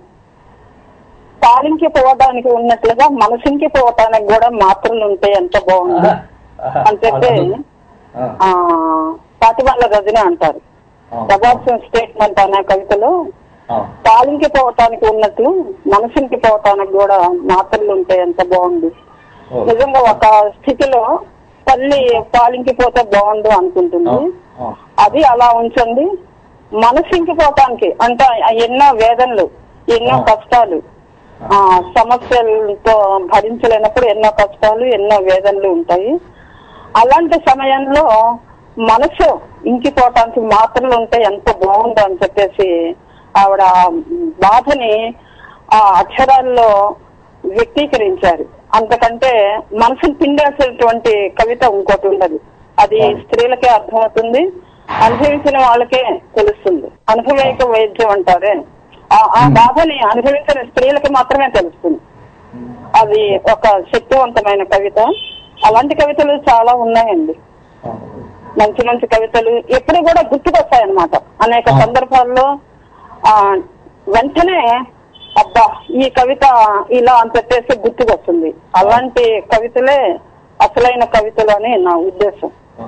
పాలింకి పోవడానికి ఉన్నట్లుగా మనసింకి పోవటానికి కూడా మాత్రలు ఉంటే ఎంత బాగుంది ఆహా, ఆహా, అని చెప్పి ఆ, ఆ పాటివాళ్ళ రజని అంటారు ఆ, ప్రభాసం స్టేట్మెంట్ అనే కవితలో ఆ, పాలింకి పోవటానికి ఉన్నట్లు మనసుకి పోవటానికి కూడా మాత్రలు ఉంటే ఎంత బాగుంది ఓ, నిజంగా ఒక స్థితిలో తల్లి పాలింకి పోతే బాగుండు ఆ, అనుకుంటుంది ఆ, అది అలా ఉంచండి మనసింకి పోవటానికి అంటే ఎన్నో వేదనలు ఎన్నో ఆ. కష్టాలు ఆ సమస్యలతో భరించలేనప్పుడు ఎన్నో కష్టాలు ఎన్నో వేదనలు ఉంటాయి అలాంటి సమయంలో మనసు ఇంకిపోవటానికి మాత్రలు ఉంటే ఎంత బాగుందో అని చెప్పేసి ఆవిడ ఆ బాధని ఆ అక్షరాల్లో వ్యక్తీకరించారు అంతకంటే మనసును పిండేసేటువంటి కవిత ఇంకోటి ఉండదు అది స్త్రీలకే అర్థమవుతుంది అనుభవించిన వాళ్ళకే తెలుస్తుంది అనుభవేక వైద్యం అంటారే ఆ- ఆ బాధని అనుభవించిన స్త్రీలకి మాత్రమే తెలుస్తుంది అది ఒక శక్తివంతమైన కవిత అలాంటి కవితలు చాలా ఉన్నాయండి ఆ, మంచి మంచి కవితలు ఎప్పుడు కూడా గుర్తుకొస్తాయన్నమాట అనేక ఆ. సందర్భాల్లో ఆ వెంటనే అబ్బా ఈ కవిత ఇలా అని చెప్పేసి గుర్తుకొస్తుంది అలాంటి కవితలే అసలైన కవితలు అని నా ఉద్దేశం ఆ,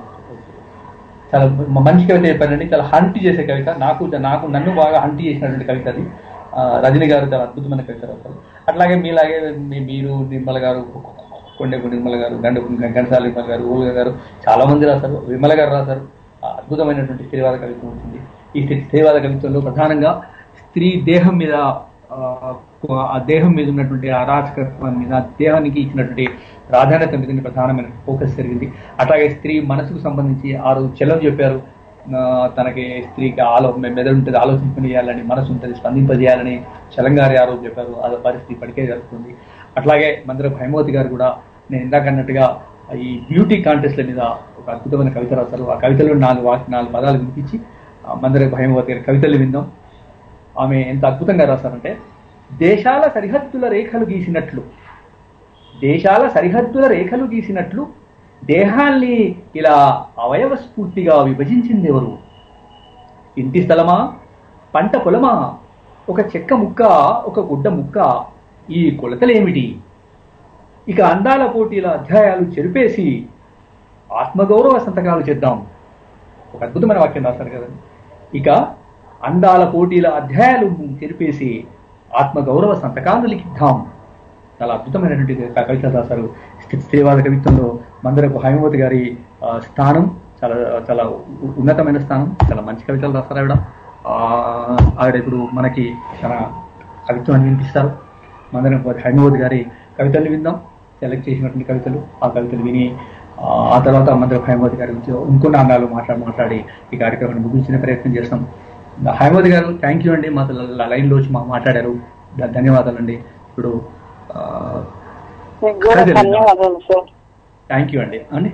చాలా మ- మంచి కవిత చెప్పారండి చాలా హంట్ చేసే కవిత నాకు నాకు నన్ను బాగా హంట్ చేసినటువంటి కవిత అది ఆ, రజని గారు చాలా అద్భుతమైన కవిత రాశారు అట్లాగే మీలాగే మీ- మీరు నిర్మల గారు కొండెపు నిర్మల గారు గండ గంటసాల నిర్మల గారు ఊళ్ళ గారు చాలా మంది రాశారు విమల గారు రాశారు ఆ, అద్భుతమైనటువంటి స్త్రీవాద కవిత్వం వచ్చింది ఈ స్త్రీ- స్త్రీవాద కవిత్వంలో ప్రధానంగా స్త్రీ దేహం మీద ఆ, ఆ దేహం మీద ఉన్నటువంటి అరాచకత్వం మీద దేహానికి ఇచ్చినటువంటి ప్రాధాన్యత మీద ప్రధానమైన ఫోకస్ జరిగింది అట్లాగే స్త్రీ మనసుకు సంబంధించి ఆ రోజు చెల్లం చెప్పారు ఆ, తనకి స్త్రీకి ఆలో మె- మెదడు ఉంటుంది ఆలోచించుకుని చేయాలని మనసు ఉంటుంది స్పందింపజేయాలని చలంగారి ఆ రోజు చెప్పారు ఆ పరిస్థితి ఇప్పటికే జరుగుతుంది అట్లాగే మందిర భైమవతి గారు కూడా నేను ఇందాక అన్నట్టుగా ఈ బ్యూటీ కాంటెస్ట్ల మీద ఒక అద్భుతమైన కవిత రాశారు ఆ కవితలో నాలుగు వాక్ నాలుగు పదాలు వినిపించి ఆ మందిర భైమవతి గారి కవితలు విందాం ఆమె ఎంత అద్భుతంగా రాశారంటే దేశాల సరిహద్దుల రేఖలు గీసినట్లు దేశాల సరిహద్దుల రేఖలు గీసినట్లు దేహాల్ని ఇలా అవయవ స్ఫూర్తిగా విభజించింది ఎవరు ఇంటి స్థలమా పంట పొలమా ఒక చెక్క ముక్క ఒక గుడ్డ ముక్క ఈ కొలతలేమిటి ఇక అందాల పోటీల అధ్యాయాలు చెరిపేసి ఆత్మగౌరవ సంతకాలు చేద్దాం ఒక అద్భుతమైన వాక్యం రాశారు కదండి ఇక అందాల పోటీల అధ్యాయాలు తెరిపేసి ఆత్మగౌరవ సంతకాలు లిఖిద్దాం చాలా అద్భుతమైనటువంటి క- కవిత రాశారు స్థి- స్త్రీవాద కవిత్వంలో మందరపు హైమవతి గారి ఆ, స్థానం చాలా చాలా ఉ- ఉన్నతమైన స్థానం చాలా మంచి కవితలు రాస్తారు ఆవిడ ఆ, ఆవిడ ఇప్పుడు మనకి చాలా కవిత్వాన్ని వినిపిస్తారు మందరం హైమవతి గారి కవితలు విందాం సెలెక్ట్ చేసినటువంటి కవితలు ఆ కవితలు విని ఆ, ఆ తర్వాత మందరపు హైమవతి గారి గురించి ఇంకొన్ని అంగాలు మాట్లాడి మాట్లాడి ఈ కార్యక్రమాన్ని ముగించిన ప్రయత్నం చేస్తాం హైమవతి గారు థ్యాంక్ యూ అండి మాతో ల- లైన్లో వచ్చి మా మాట్లాడారు ధ- ధన్యవాదాలండి ఇప్పుడు మీకు కూడా అదే. ధన్యవాదాలు సార్ థ్యాంక్ యూ అండి అండి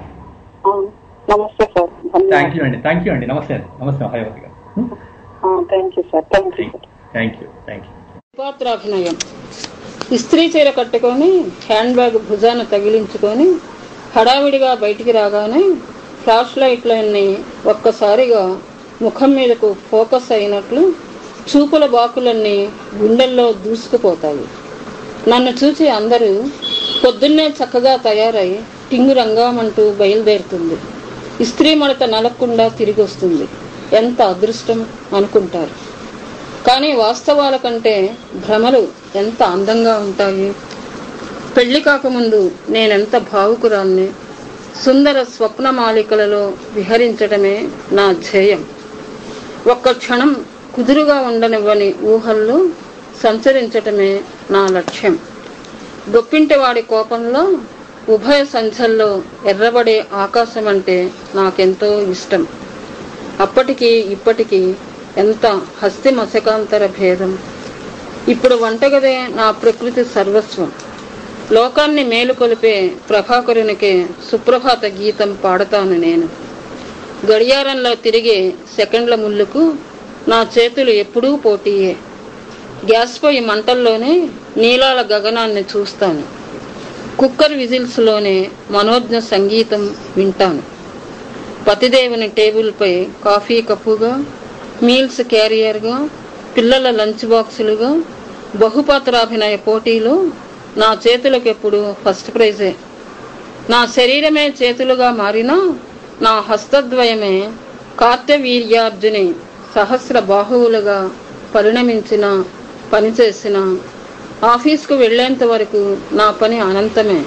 ఆ, నమస్తే సార్ థ్యాంక్ యూ అండి థ్యాంక్ యూ అండి నమస్తే అండి నమస్తే Hymavathi garu thank you sir thank you sir thank you thank you పాత్రాభినయం ఇస్త్రీ చీర కట్టుకొని హ్యాండ్ బ్యాగ్ భుజాన తగిలించుకొని హడావిడిగా బయటికి రాగానే ఫ్లాష్ లైట్లన్నీ ఒక్కసారిగా ముఖం మీదకు ఫోకస్ అయినట్లు చూపుల బాకులన్నీ గుండెల్లో దూసుకుపోతాయి నన్ను చూసి అందరూ పొద్దున్నే చక్కగా తయారై టింగు రంగామంటూ బయలుదేరుతుంది ఇస్త్రీ మడత నలగకుండా తిరిగి వస్తుంది ఎంత అదృష్టం అనుకుంటారు కానీ వాస్తవాల కంటే భ్రమలు ఎంత అందంగా ఉంటాయి పెళ్లి కాకముందు నేనెంత భావుకురాల్ని సుందర స్వప్న మాలికలలో విహరించడమే నా ధ్యేయం ఒక్క క్షణం కుదురుగా ఉండనివ్వని ఊహల్లో సంచరించటమే నా లక్ష్యం గొప్పింటివాడి కోపంలో ఉభయ సంధ్యల్లో ఎర్రబడే ఆకాశం అంటే నాకెంతో ఇష్టం అప్పటికి ఇప్పటికి ఎంత హస్తి మశకాంతర భేదం ఇప్పుడు వంటగదే నా ప్రకృతి సర్వస్వం లోకాన్ని మేలుకొలిపే ప్రభాకరునికే సుప్రభాత గీతం పాడతాను నేను గడియారంలో తిరిగే సెకండ్ల ముళ్ళుకు నా చేతులు ఎప్పుడూ పోటీయే గ్యాస్ పొయ్యి మంటల్లోనే నీలాల గగనాన్ని చూస్తాను కుక్కర్ విజిల్స్లోనే మనోజ్ఞ సంగీతం వింటాను పతిదేవుని టేబుల్పై కాఫీ కప్పుగా మీల్స్ క్యారియర్గా పిల్లల లంచ్ బాక్సులుగా బహుపాత్రాభినయ పోటీలో నా చేతులకు ఎప్పుడు ఫస్ట్ ప్రైజే నా శరీరమే చేతులుగా మారినా నా హస్తద్వయమే కార్తవీర్యార్జుని సహస్ర బాహువులుగా పరిణమించిన పనిచేసిన ఆఫీస్కు వెళ్ళేంత వరకు నా పని అనంతమే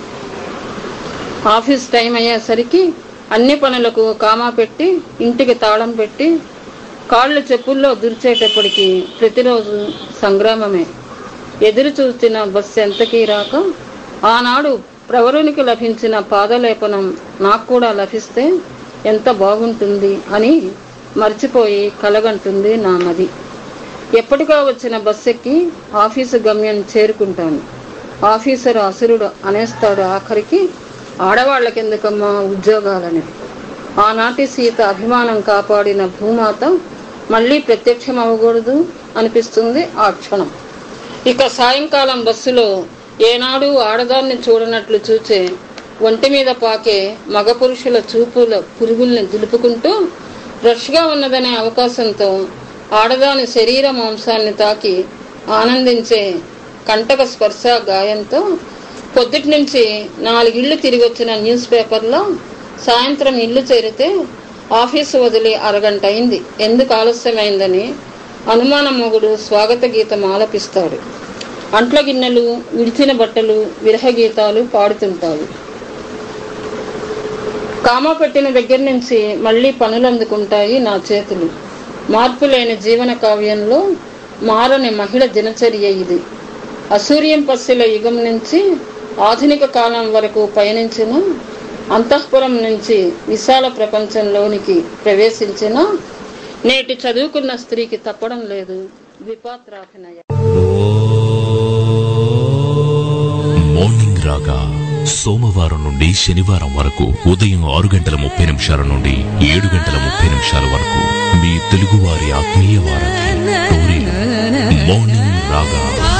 ఆఫీస్ టైం అయ్యేసరికి అన్ని పనులకు కామా పెట్టి ఇంటికి తాళం పెట్టి కాళ్ళు చెప్పుల్లో దురిచేటప్పటికి ప్రతిరోజు సంగ్రామమే ఎదురు చూసిన బస్సు ఎంతకీ రాక ఆనాడు ప్రవరునికి లభించిన పాదలేపనం నాకు కూడా లభిస్తే ఎంత బాగుంటుంది అని మర్చిపోయి కలగంటుంది నా మది ఎప్పటికో వచ్చిన బస్ ఎక్కి ఆఫీసు గమ్యం చేరుకుంటాను ఆఫీసర్ అసురుడు అనేస్తాడు ఆఖరికి ఆడవాళ్ళకెందుకమ్మా ఉద్యోగాలని ఆనాటి సీత అభిమానం కాపాడిన భూమాత మళ్ళీ ప్రత్యక్షం అవ్వకూడదు అనిపిస్తుంది ఆ క్షణం ఇక సాయంకాలం బస్సులో ఏనాడు ఆడదాన్ని చూడనట్లు చూచే ఒంటి మీద పాకే మగ పురుషుల చూపుల పురుగుల్ని దులుపుకుంటూ రష్గా ఉన్నదనే అవకాశంతో ఆడదాని శరీర మాంసాన్ని తాకి ఆనందించే కంటక స్పర్శ గాయంతో పొద్దుటి నుంచి నాలుగిళ్ళు తిరిగి వచ్చిన న్యూస్ పేపర్లో సాయంత్రం ఇల్లు చేరితే ఆఫీసు వదిలి అరగంట అయింది ఎందుకు ఆలస్యమైందని అనుమాన మొగుడు స్వాగత గీతం ఆలపిస్తాడు అంట్ల గిన్నెలు విడిచిన బట్టలు విరహ గీతాలు పాడుతుంటాడు కామా పెట్టిన దగ్గర నుంచి మళ్ళీ పనులు అందుకుంటాయి నా చేతులు మార్పు లేని జీవన కావ్యంలో మారని మహిళ దినచర్య ఇది అసూర్యం పస్సుల యుగం నుంచి ఆధునిక కాలం వరకు పయనించిన అంతఃపురం నుంచి విశాల ప్రపంచంలోనికి ప్రవేశించిన నేటి చదువుకున్న స్త్రీకి తప్పడం లేదు ద్విపాత్రాభినయ మార్నింగ్ రాగా సోమవారం నుండి శనివారం వరకు ఉదయం ఆరు గంటల ముప్పై నిమిషాల నుండి ఏడు గంటల ముప్పై నిమిషాల వరకు మీ తెలుగువారి ఆత్మీయ వారధి టోరీలు మార్నింగ్ రాగా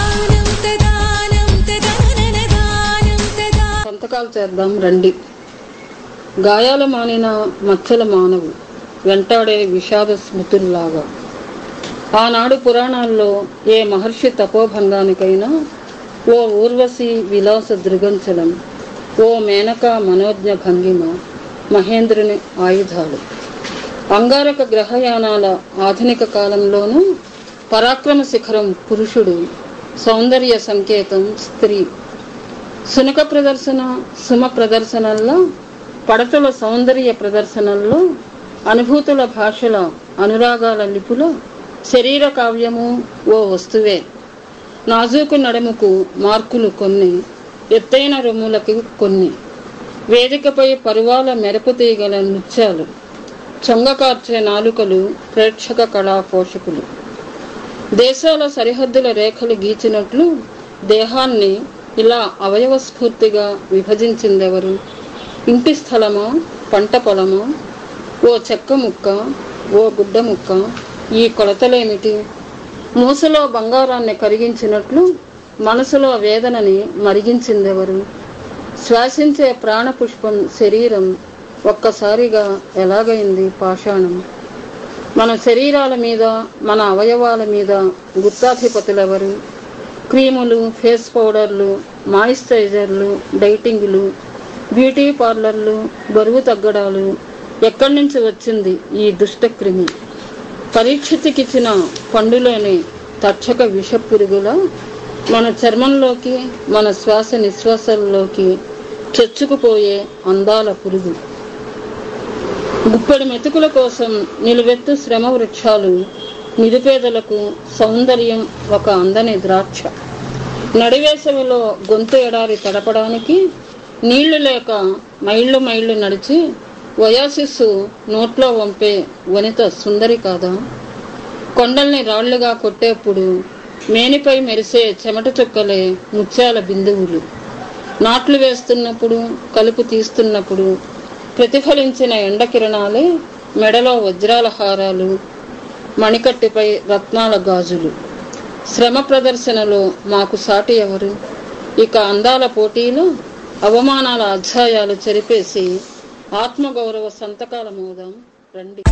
సంతకాలు చేద్దాం రండి గాయాలు మానిన మచ్చల మానవు వెంటాడే విషాద స్మృతుల్లాగా ఆనాడు పురాణాల్లో ఏ మహర్షి తపోభంగానికైనా ఓ ఊర్వశి విలాస దృగంచలం ఓ మేనక మనోజ్ఞ భంగిమ మహేంద్రుని ఆయుధాలు అంగారక గ్రహయానాల ఆధునిక కాలంలోనూ పరాక్రమ శిఖరం పురుషుడు సౌందర్య సంకేతం స్త్రీ సునక ప్రదర్శన సుమ ప్రదర్శనల్లో పడతుల సౌందర్య ప్రదర్శనల్లో అనుభూతుల భాషల అనురాగాల లిపులో శరీర కావ్యము ఓ వస్తువే నాజూకు నడుముకు మార్కులు కొన్ని ఎత్తైన రొమ్ములకు కొన్ని వేదికపై పరువాల మెరుపు తీగల నృత్యాలు చొంగకార్చే నాలుకలు ప్రేక్షక కళా పోషకులు దేశాల సరిహద్దుల రేఖలు గీచినట్లు దేహాన్ని ఇలా అవయవ స్ఫూర్తిగా విభజించిందెవరు ఇంటి స్థలమా పంట పొలమా ఓ చెక్క ముక్క ఓ గుడ్డ ముక్క ఈ కొలతలేమిటి మూసలో బంగారాన్ని కరిగించినట్లు మనసులో వేదనని మరిగించిందెవరు శ్వాసించే ప్రాణపుష్పం శరీరం ఒక్కసారిగా ఎలాగైంది పాషాణం మన శరీరాల మీద మన అవయవాల మీద గుత్తాధిపతులెవరు క్రీములు ఫేస్ పౌడర్లు మాయిశ్చరైజర్లు డైటింగ్లు బ్యూటీ పార్లర్లు బరువు తగ్గడాలు ఎక్కడి నుంచి వచ్చింది ఈ దుష్టక్రిమి పరీక్షితికిచ్చిన పండులోని తక్షక విష పురుగుల మన చర్మంలోకి మన శ్వాస నిశ్వాసాల్లోకి చొచ్చుకుపోయే అందాల పురుగు గుప్పెడు మెతుకుల కోసం నిలువెత్తు శ్రమ వృక్షాలు నిరుపేదలకు సౌందర్యం ఒక అందని ద్రాక్ష నడివేసవిలో గొంతు ఎడారి తడపడానికి నీళ్లు లేక మైళ్ళు మైళ్ళు నడిచి వయాసిస్సు నోట్లో వంపే వనిత సుందరి కాదా కొండల్ని రాళ్లుగా కొట్టేప్పుడు మేనిపై మెరిసే చెమట చుక్కలే ముత్యాల బిందువులు నాట్లు వేస్తున్నప్పుడు కలుపు తీస్తున్నప్పుడు ప్రతిఫలించిన ఎండకిరణాలే మెడలో వజ్రాల హారాలు మణికట్టుపై రత్నాల గాజులు శ్రమ ప్రదర్శనలో మాకు సాటి ఎవరు ఇక అందాల పోటీలో అవమానాల అధ్యాయాలు చెరిపేసి ఆత్మగౌరవ సంతకాల మోదాం రండి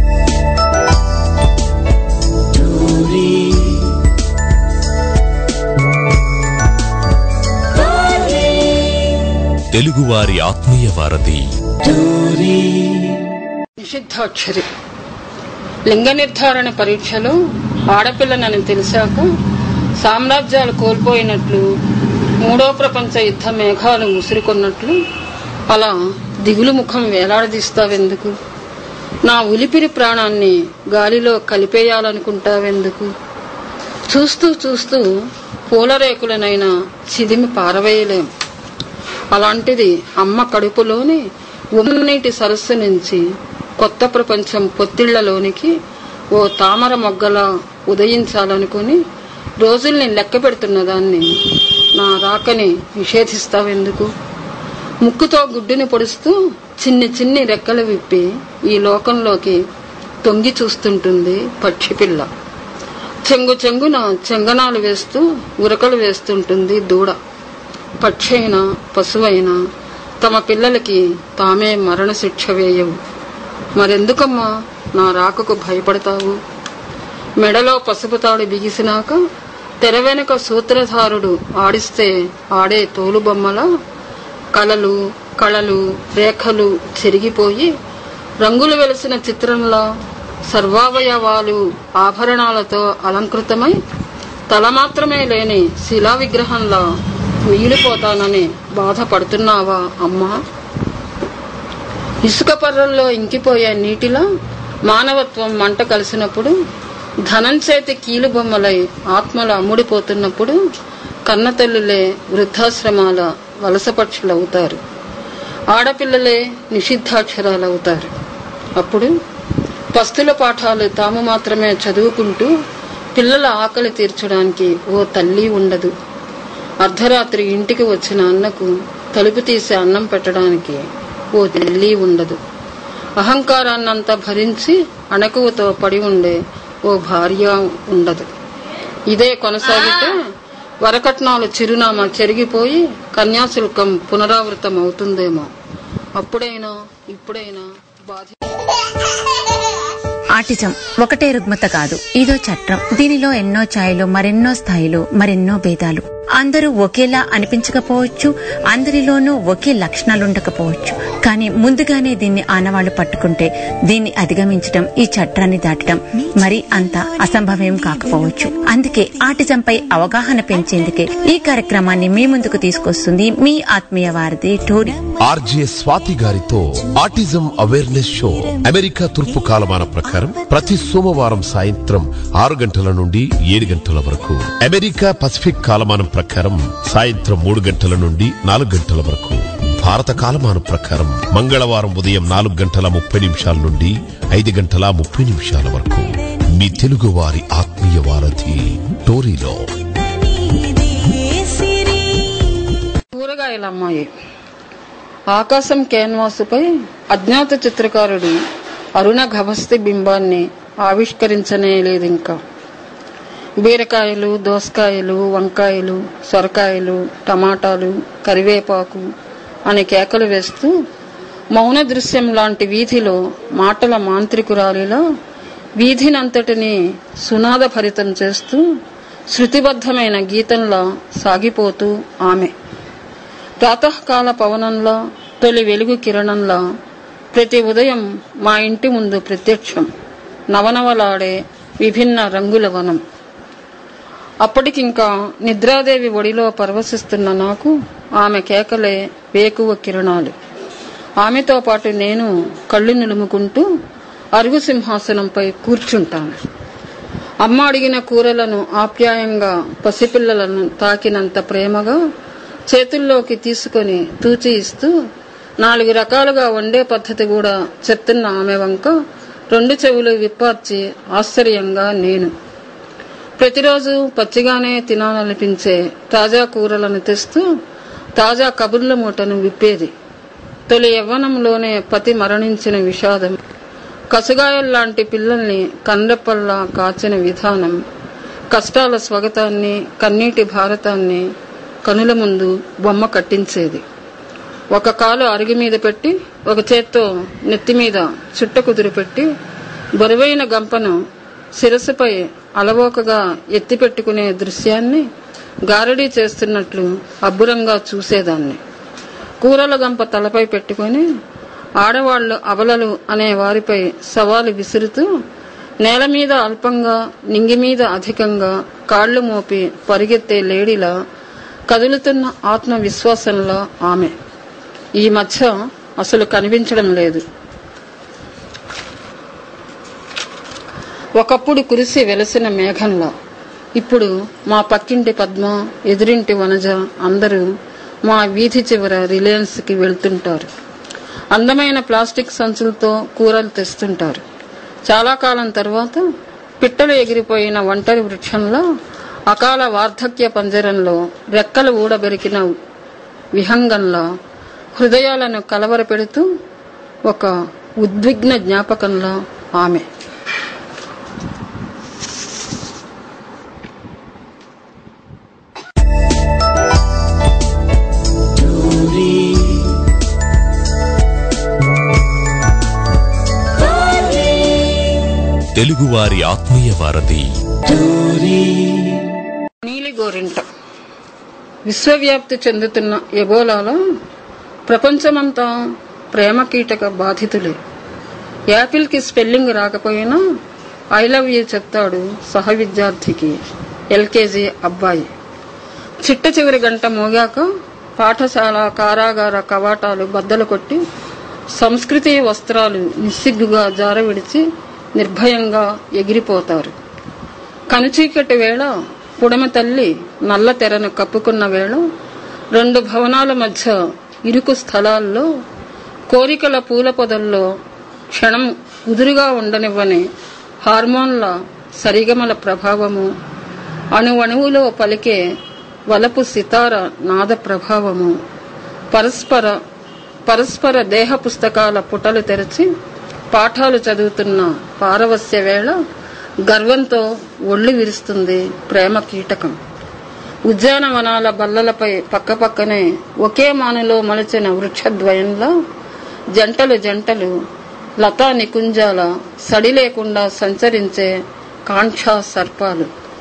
తెలుగువారి ఆత్మీయ వారధి నిషిద్ధాక్షరి లింగ నిర్ధారణ పరీక్షలో ఆడపిల్లనని తెలిసాక సామ్రాజ్యాలు కోల్పోయినట్లు మూడో ప్రపంచ యుద్ధ మేఘాలు ముసురుకున్నట్లు అలా దిగులు ముఖం వేలాడదీస్తావెందుకు నా ఉలిపిరి ప్రాణాన్ని గాలిలో కలిపేయాలనుకుంటావెందుకు చూస్తూ చూస్తూ పూలరేకులనైనా చిదిమి పారవేయలేం అలాంటిది అమ్మ కడుపులోని ఉమ్మనీటి సరస్సు నుంచి కొత్త ప్రపంచం పొత్తిళ్లలోనికి ఓ తామర మొగ్గలా ఉదయించాలనుకుని రోజుల్ని లెక్క పెడుతున్న దాన్ని నా రాకని నిషేధిస్తావెందుకు ముక్కుతో గుడ్డుని పొడుస్తూ చిన్ని చిన్ని రెక్కలు విప్పి ఈ లోకంలోకి తొంగి చూస్తుంటుంది పక్షిపిల్ల చెంగు చెంగున చెంగనాలు వేస్తూ ఉరకలు వేస్తుంటుంది దూడ పక్షైనా పశువైనా తమ పిల్లలకి తామే మరణశిక్ష వేయవు మరెందుకమ్మా నా రాకకు భయపడతావు మెడలో పసుపు తాడు బిగిసినాక తెర వెనుక సూత్రధారుడు ఆడిస్తే ఆడే తోలుబొమ్మల కలలు కళలు రేఖలు చెరిగిపోయి రంగులు వెలిసిన చిత్రంలా సర్వావయవాలు ఆభరణాలతో అలంకృతమై తల మాత్రమే లేని శిలా విగ్రహంలా మిగిలిపోతానని బాధపడుతున్నావా అమ్మా ఇసుక పర్రల్లో ఇంకిపోయే నీటిలో మానవత్వం మంట కలిసినప్పుడు ధనం చేతి కీలు బొమ్మలై ఆత్మలు అమ్ముడిపోతున్నప్పుడు కన్నతల్లులే వృద్ధాశ్రమాల వలసపక్షులవుతారు ఆడపిల్లలే నిషిద్ధాక్షరాలవుతారు అప్పుడు పస్తుల పాఠాలు తాము మాత్రమే చదువుకుంటూ పిల్లల ఆకలి తీర్చడానికి ఓ తల్లి ఉండదు అర్ధరాత్రి ఇంటికి వచ్చిన అన్నకు తలుపు తీసి అన్నం పెట్టడానికి ఓ తల్లి ఉండదు అహంకారాన్నంతా భరించి అణకువతో పడి ఉండే ఓ భార్య ఉండదు ఇదే కొనసాగితే వరకట్నాలు చిరునామా చెరిగిపోయి కన్యాశుల్కం పునరావృతం అవుతుందేమో అప్పుడైనా ఇప్పుడైనా బాధ ఆటిజం ఒకటే రుగ్మత కాదు ఇదో చట్రం దీనిలో ఎన్నో ఛాయలు మరెన్నో స్థాయిలు మరెన్నో భేదాలు అందరూ ఒకేలా అనిపించకపోవచ్చు అందరిలోనూ ఒకే లక్షణాలుండకపోవచ్చు కానీ ముందుగానే దీన్ని ఆనవాళ్లు పట్టుకుంటే దీన్ని అధిగమించడం ఈ చట్టాన్ని దాటడం మరి అంత అసంభవం కాకపోవచ్చు అందుకే ఆటిజంపై అవగాహన పెంచేందుకే ఈ కార్యక్రమాన్ని మీ ముందుకు తీసుకొస్తుంది మీ ఆత్మీయ వారధి టోరీ ఆర్జే స్వాతి గారితో ఆటిజం అవేర్నెస్ షో అమెరికా తూర్పు కాలమాన ప్రకారం ప్రతి సోమవారం సాయంత్రం ఆరు గంటల నుండి ఏడు గంటల వరకు అమెరికా పసిఫిక్ కాలమానం ప్రకారం సాయంత్రం మూడు గంటల నుండి నాలుగు గంటల వరకు భారత కాలమానం ప్రకారం మంగళవారం ఉదయం నాలుగు గంటల ముప్పై నిమిషాల నుండి ఐదు గంటల ముప్పై నిమిషాల వరకు మీ తెలుగు వారి ఆత్మీయ వారధి టోరీలో కూరగాయల అమ్మాయి ఆకాశం క్యాన్వాసుపై అజ్ఞాత చిత్రకారుడు అరుణ గభస్తి బింబాన్ని ఆవిష్కరించనే లేదు ఇంకా బీరకాయలు దోసకాయలు వంకాయలు సొరకాయలు టమాటాలు కరివేపాకు అని కేకలు వేస్తూ మౌన దృశ్యం లాంటి వీధిలో మాటల మాంత్రికురాలిలా వీధినంతటిని సునాద భరితం చేస్తూ శృతిబద్ధమైన గీతంలా సాగిపోతూ ఆమె ప్రాతకాల పవనంలా తొలి వెలుగు కిరణంలా ప్రతి ఉదయం మా ఇంటి ముందు ప్రత్యక్షం నవనవలాడే విభిన్న రంగుల వనం అప్పటికింకా నిద్రాదేవి ఒడిలో పరవశిస్తున్న నాకు ఆమె కేకలే వేకువ కిరణాలు ఆమెతో పాటు నేను కళ్ళు నిలుముకుంటూ అరుగు సింహాసనంపై కూర్చుంటాను అమ్మ అడిగిన కూరలను ఆప్యాయంగా పసిపిల్లలను తాకినంత ప్రేమగా చేతుల్లోకి తీసుకొని తూచి ఇస్తూ నాలుగు రకాలుగా వండే పద్ధతి కూడా చెప్తున్న ఆమె వంక రెండు చెవులు విప్పార్చి ఆశ్చర్యంగా నేను ప్రతిరోజు పచ్చిగానే తినాలనిపించే తాజా కూరలను తెస్తూ తాజా కబుర్ల మూటను విప్పేది తొలి యవ్వనంలోనే పతి మరణించిన విషాదం కసుగాయల్లాంటి పిల్లల్ని కందెప్పల్లా కాచిన విధానం కష్టాల స్వాగతాన్ని కన్నీటి భారతాన్ని కనుల ముందు బొమ్మ కట్టించేది ఒక కాలు అరిగి మీద పెట్టి ఒక చేత్తో నెత్తి మీద చుట్ట కుదురు పెట్టి బరువైన గంపను శిరస్సుపై అలవోకగా ఎత్తి పెట్టుకునే దృశ్యాన్ని గారడీ చేస్తున్నట్లు అబ్బురంగా చూసేదాన్ని కూరల గంప తలపై పెట్టుకొని ఆడవాళ్లు అబలలు అనే వారిపై సవాలు విసురుతూ నేల మీద అల్పంగా నింగి మీద అధికంగా కాళ్లు మోపి పరిగెత్తే లేడీలా కదులుతున్న ఆత్మవిశ్వాసంలో ఆమె ఈ మధ్య అసలు కనిపించడం లేదు ఒకప్పుడు కురిసి వెలసిన మేఘంలా ఇప్పుడు మా పక్కింటి పద్మ ఎదురింటి వనజ అందరూ మా వీధి చివర రిలయన్స్కి వెళ్తుంటారు అందమైన ప్లాస్టిక్ సంచులతో కూరలు తెస్తుంటారు చాలా కాలం తర్వాత పిట్టలు ఎగిరిపోయిన ఒంటరి వృక్షంలో అకాల వార్ధక్య పంజరంలో రెక్కలు ఊడబెరికిన విహంగంలా హృదయాలను కలవరపెడుతూ ఒక ఉద్విగ్న జ్ఞాపకంలో ఆమె తెలుగువారి ఆత్మీయ వారధి నీలిగోరింట విశ్వవ్యాప్తి చెందుతున్న ఎబోలాలో ప్రపంచమంతా ప్రేమ కీటక బాధితులే యాపిల్కి స్పెల్లింగ్ రాకపోయినా ఐ లవ్ యూ చెప్తాడు సహ విద్యార్థికి ఎల్కేజీ అబ్బాయి చిట్ట చివరి గంట మోగాక పాఠశాల కారాగార కవాటాలు బద్దలు కొట్టి సంస్కృతి వస్త్రాలు నిస్సిగ్గుగా జారవిడిచి నిర్భయంగా ఎగిరిపోతారు కనుచీకటి వేళ పుడమ తల్లి నల్ల తెరను కప్పుకున్న వేళ రెండు భవనాల మధ్య ఇరుకు స్థలాల్లో కోరికల పూల పొదల్లో క్షణం కుదురుగా ఉండనివ్వని హార్మోన్ల సరిగమల ప్రభావము అణువణువులో పలికే వలపు సితార నాద ప్రభావము పరస్పర పరస్పర దేహ పుస్తకాల పుటలు తెరచి పాఠాలు చదువుతున్న పారవస్య వేళ గర్వంతో ఒళ్ళు విరుస్తుంది ప్రేమ కీటకం ఉద్యానవనాల బల్లలపై పక్కపక్కనే ఒకే మానులో మలిచిన వృక్షద్వయంలో జంటలు జంటలు లతా నికుంజాల సడి లేకుండా సంచరించే కాంక్షా సర్పాలు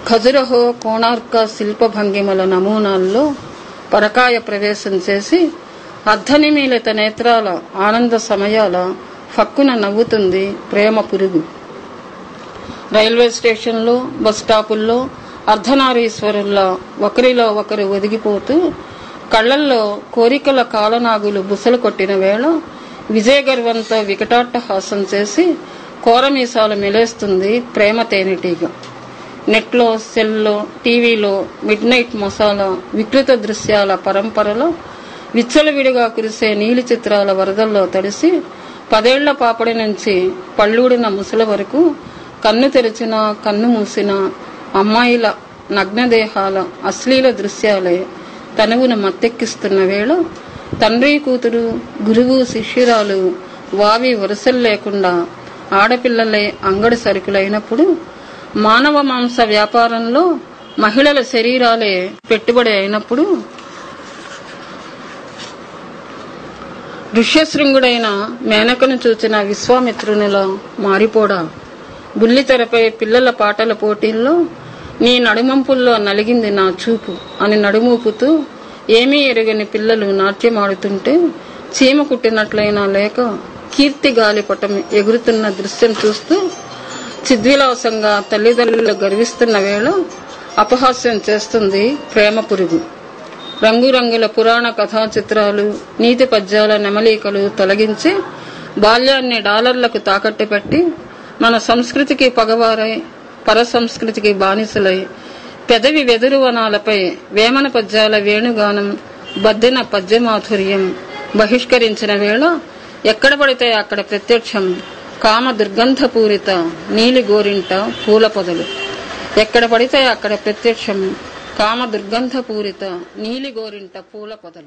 ఖజురహో కోణార్క శిల్ప భంగిమల నమూనాల్లో పరకాయ ప్రవేశం చేసి అర్ధనిమీలిత నేత్రాల ఆనంద సమయాల ఫక్కున నవ్వుతుంది ప్రేమ పురుగు రైల్వే స్టేషన్లో బస్ స్టాపుల్లో అర్ధనారీశ్వరుల్లా ఒకరిలో ఒకరు ఒదిగిపోతూ కళ్ళల్లో కోరికల కాలనాగులు బుసలు కొట్టిన వేళ విజయగర్వంతో వికటాట్టహాసం చేసి కోరమీసాలు మెలేస్తుంది ప్రేమ తేనెటీగ నెట్లో సెల్లో టీవీలో మిడ్ నైట్ మసాలా వికృత దృశ్యాల పరంపరలో విచ్చలవిడిగా కురిసే నీలి చిత్రాల వరదల్లో తడిసి పదేళ్ల పాపడి నుంచి పళ్ళూడిన ముసల వరకు కన్ను తెరిచిన కన్ను మూసిన అమ్మాయిల నగ్నదేహాల అశ్లీల దృశ్యాలే తనువును మత్తెక్కిస్తున్న వేళ తండ్రి కూతురు గురువు శిష్యురాలు వావి వరుసలు లేకుండా ఆడపిల్లలే అంగడి సరుకులైనప్పుడు మానవ మాంస వ్యాపారంలో మహిళల శరీరాలే పెట్టుబడి అయినప్పుడు ఋష్యశృంగుడైన మేనకను చూచిన విశ్వామిత్రునిలా మారిపోడా బుల్లితెరపై పిల్లల పాటల పోటీల్లో నీ నడుమంపుల్లో నలిగింది నా చూపు అని నడుమూపుతూ ఏమీ ఎరుగని పిల్లలు నాట్యమాడుతుంటే చీమ కుట్టినట్లయినా లేక కీర్తి గాలిపటం ఎగురుతున్న దృశ్యం చూస్తూ చిద్విలాసంగా తల్లిదండ్రులు గర్విస్తున్న వేళ అపహాస్యం చేస్తుంది ప్రేమ పురుగు రంగురంగుల పురాణ కథా చిత్రాలు నీతి పద్యాల నెమలీకలు తొలగించి బాల్యాన్ని డాలర్లకు తాకట్టు పెట్టి మన సంస్కృతికి పగవారై పర సంస్కృతికి బానిసలై పెదవి వెదురు వనాలపై వేమన పద్యాల వేణుగానం బద్దెన పద్యమాధుర్యం బహిష్కరించిన వేళ ఎక్కడ పడితే అక్కడ ప్రత్యక్షం కామ దుర్గంధపూరిత నీలి గోరింట పూల పొదలు ఎక్కడ పడితే అక్కడ ప్రత్యక్షం కామ దుర్గంధపూరిత నీలి గోరింట పూల పొదలు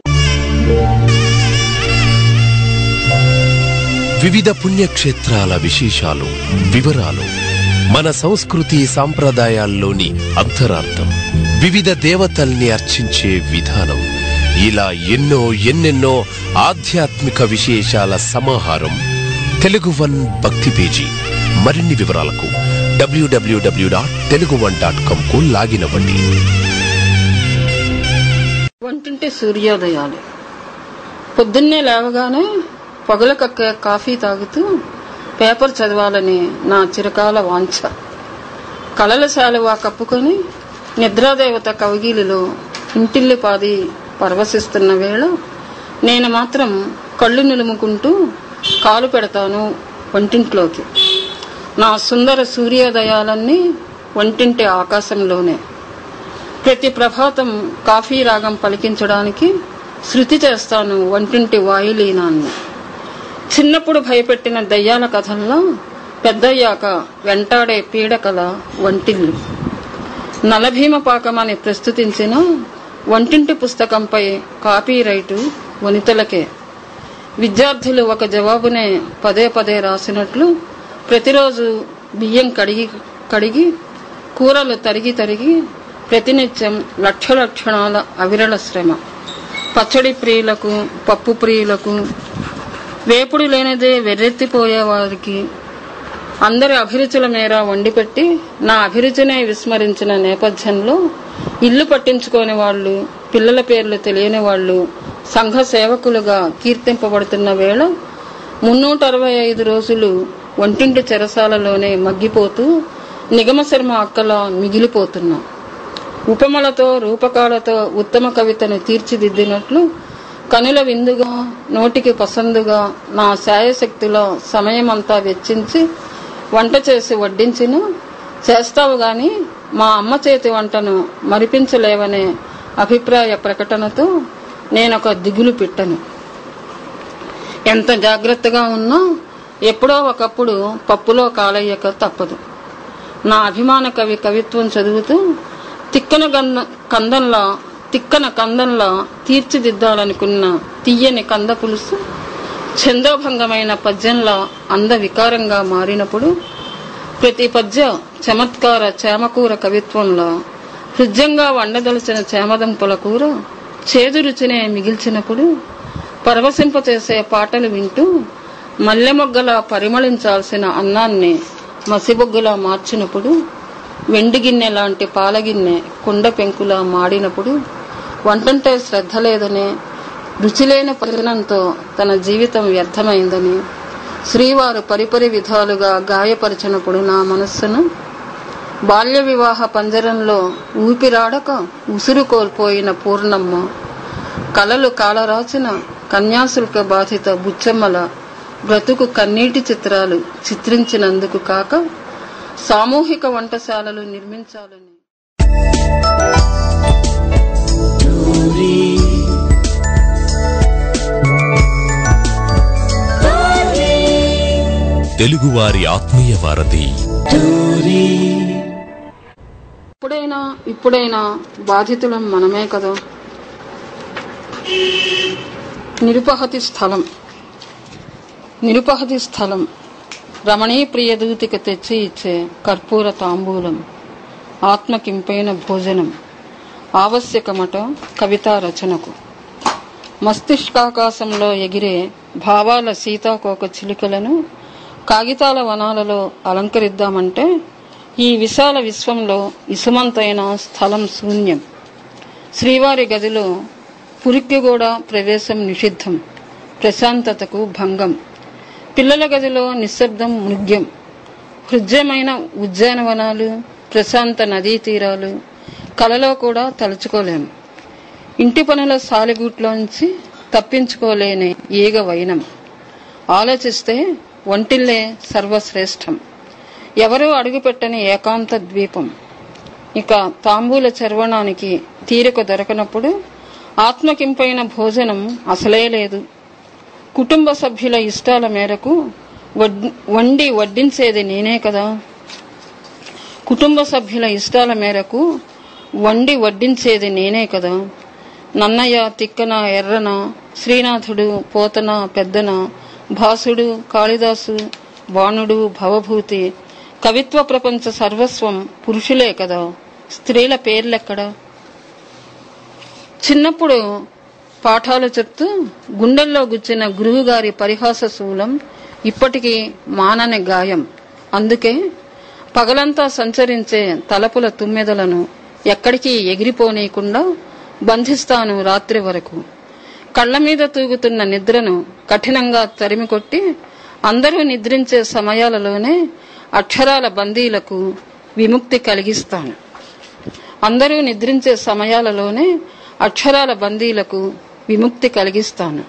వివిధ పుణ్యక్షేత్రాల విశేషాలు వివరాలు మన సంస్కృతి సాంప్రదాయాల్లోని అంతరార్థం వివిధ దేవతల్ని అర్చించే విధానం ఇలా ఎన్నో ఎన్నెన్నో ఆధ్యాత్మిక విశేషాల సమాహారం తెలుగు వన్ భక్తి పేజీ మరిన్ని వివరాలకు WWW dot Telugu one dot com కు లాగిన్ అవ్వండి వంటింటి సూర్యోదయాలు పొద్దున్నే లేవగానే పొగల కక్కే కాఫీ తాగుతూ పేపర్ చదవాలని నా చిరకాల వాంఛ కళల శాలువా కప్పుకొని నిద్రాదేవత కవిగిలిలో ఇంటిల్లిపాది పరవశిస్తున్న వేళ నేను మాత్రం కళ్ళు నిలుముకుంటూ కాలు పెడతాను వంటింట్లోకి నా సుందర సూర్యోదయాలన్నీ వంటింటి ఆకాశంలోనే ప్రతి ప్రభాతం కాఫీ రాగం పలికించడానికి శృతి చేస్తాను వంటింటి వాయులీనాన్ని చిన్నప్పుడు భయపెట్టిన దయ్యాల కథల్లో పెద్దయ్యాక వెంటాడే పీడకల వంటిల్లు నలభీమ పాకమని ప్రస్తుతించిన వంటింటి పుస్తకంపై కాపీరైటు వనితలకే విద్యార్థులు ఒక జవాబునే పదే పదే రాసినట్లు ప్రతిరోజు బియ్యం కడిగి కడిగి కూరలు తరిగి తరిగి ప్రతినిత్యం లక్ష లక్షణాల అవిరళ శ్రమ పచ్చడి ప్రియులకు పప్పు ప్రియులకు వేపుడు లేనిదే వెర్రెత్తిపోయే వారికి అందరి అభిరుచుల మేర వండిపెట్టి నా అభిరుచినే విస్మరించిన నేపథ్యంలో ఇల్లు పట్టించుకోని వాళ్ళు పిల్లల పేర్లు తెలియని వాళ్ళు సంఘ సేవకులుగా కీర్తింపబడుతున్న వేళ మున్నూట అరవై ఐదు రోజులు వంటింటి చెరసాలలోనే మగ్గిపోతూ నిగమ శర్మ అక్కలా మిగిలిపోతున్నా ఉపమలతో రూపకాలతో ఉత్తమ కవితను తీర్చిదిద్దినట్లు కనుల విందుగా నోటికి పసందుగా నా శాయశక్తిలో సమయమంతా వెచ్చించి వంట చేసి వడ్డించిన చేస్తావు గాని మా అమ్మ చేతి వంటను మరిపించలేవనే అభిప్రాయ ప్రకటనతో నేనొక దిగులు పెట్టను ఎంత జాగ్రత్తగా ఉన్నా ఎప్పుడో ఒకప్పుడు పప్పులో కాలయ్యక తప్పదు నా అభిమాన కవి కవిత్వం చదువుతూ తిక్కన గంధ కందంలా తిక్కన కందంలా తీర్చిదిద్దాలనుకున్న తీయని కంద పులుసు ఛందోభంగమైన పద్యంలా అంద వికారంగా మారినప్పుడు ప్రతి పద్య చమత్కార చేమకూర కవిత్వంలో హృద్యంగా వండదలచిన చేమదంపుల కూర చేదు రుచినే మిగిల్చినప్పుడు పరవశింపచేసే పాటలు వింటూ మల్లెమొగ్గలా పరిమళించాల్సిన అన్నాన్ని మసిబొగ్గులా మార్చినప్పుడు వెండి గిన్నె లాంటి పాలగిన్నె కుండ పెంకులా మాడినప్పుడు వంటంటే శ్రద్ధ లేదని రుచిలేని పతనంతో తన జీవితం వ్యర్థమైందని శ్రీవారు పరిపరి విధాలుగా గాయపరిచినప్పుడు నా మనస్సును బాల్య వివాహ పంజరంలో ఊపిరాడక ఉసురు కోల్పోయిన పూర్ణమ్మ కలలు కాలరాచిన కన్యాశుల్క బాధిత బుచ్చమ్మల బ్రతుకు కన్నీటి చిత్రాలు చిత్రించినందుకు కాక సామూహిక వంటశాలలు నిర్మించాలని తెలుగువారి ఆత్మీయ వారధి ఇప్పుడైనా ఇప్పుడైనా బాధితులం మనమే కదా నిరుపహతి స్థలం నిరుపహతి స్థలం రమణీ ప్రియదూతికి తెచ్చి ఇచ్చే కర్పూర తాంబూలం ఆత్మకింపైన భోజనం ఆవశ్యకమట కవితా రచనకు మస్తిష్కాకాశంలో ఎగిరే భావాల సీతాకోక చిలుకలను కాగితాల వనాలలో అలంకరిద్దామంటే ఈ విశాల విశ్వంలో ఇసుమంతైన స్థలం శూన్యం శ్రీవారి గదిలో పురికి కూడా ప్రవేశం నిషిద్ధం ప్రశాంతతకు భంగం పిల్లల గదిలో నిశ్శబ్దం మృగ్యం హృద్యమైన ఉద్యానవనాలు ప్రశాంత నదీ తీరాలు కలలో కూడా తలుచుకోలేం ఇంటి పనుల సాలిగూట్లోంచి తప్పించుకోలేని ఈగ వైనం ఆలోచిస్తే వంటిల్లే సర్వశ్రేష్టం ఎవరూ అడుగుపెట్టని ఏకాంత ద్వీపం ఇక తాంబూల చర్వణానికి తీరిక దొరకనప్పుడు ఆత్మకింపైన భోజనం అసలే లేదు కుటుంబ సభ్యుల ఇష్టాల మేరకు వడ్- వండి వడ్డించేది నేనే కదా కుటుంబ సభ్యుల ఇష్టాల మేరకు వండి వడ్డించేది నేనే కదా నన్నయ్య తిక్కన ఎర్రన శ్రీనాథుడు పోతన పెద్దన భాసుడు కాళిదాసు బాణుడు భవభూతి కవిత్వ ప్రపంచ సర్వస్వం పురుషులే కదా స్త్రీల పేర్లెక్కడా చిన్నప్పుడు పాఠాలు చెప్తూ గుండెల్లో గుచ్చిన గురువుగారి పరిహాస శూలం ఇప్పటికీ మానని గాయం అందుకే పగలంతా సంచరించే తలపుల తుమ్మెదలను ఎక్కడికి ఎగిరిపోనీయకుండా బంధిస్తాను రాత్రి వరకు కళ్ళ మీద తూగుతున్న నిద్రను కఠినంగా తరిమికొట్టి అందరూ నిద్రించే సమయాలలోనే అక్షరాల బందీలకు విముక్తి కలిగిస్తాను అందరూ నిద్రించే సమయాలలోనే అక్షరాల బందీలకు విముక్తి కలిగిస్తాను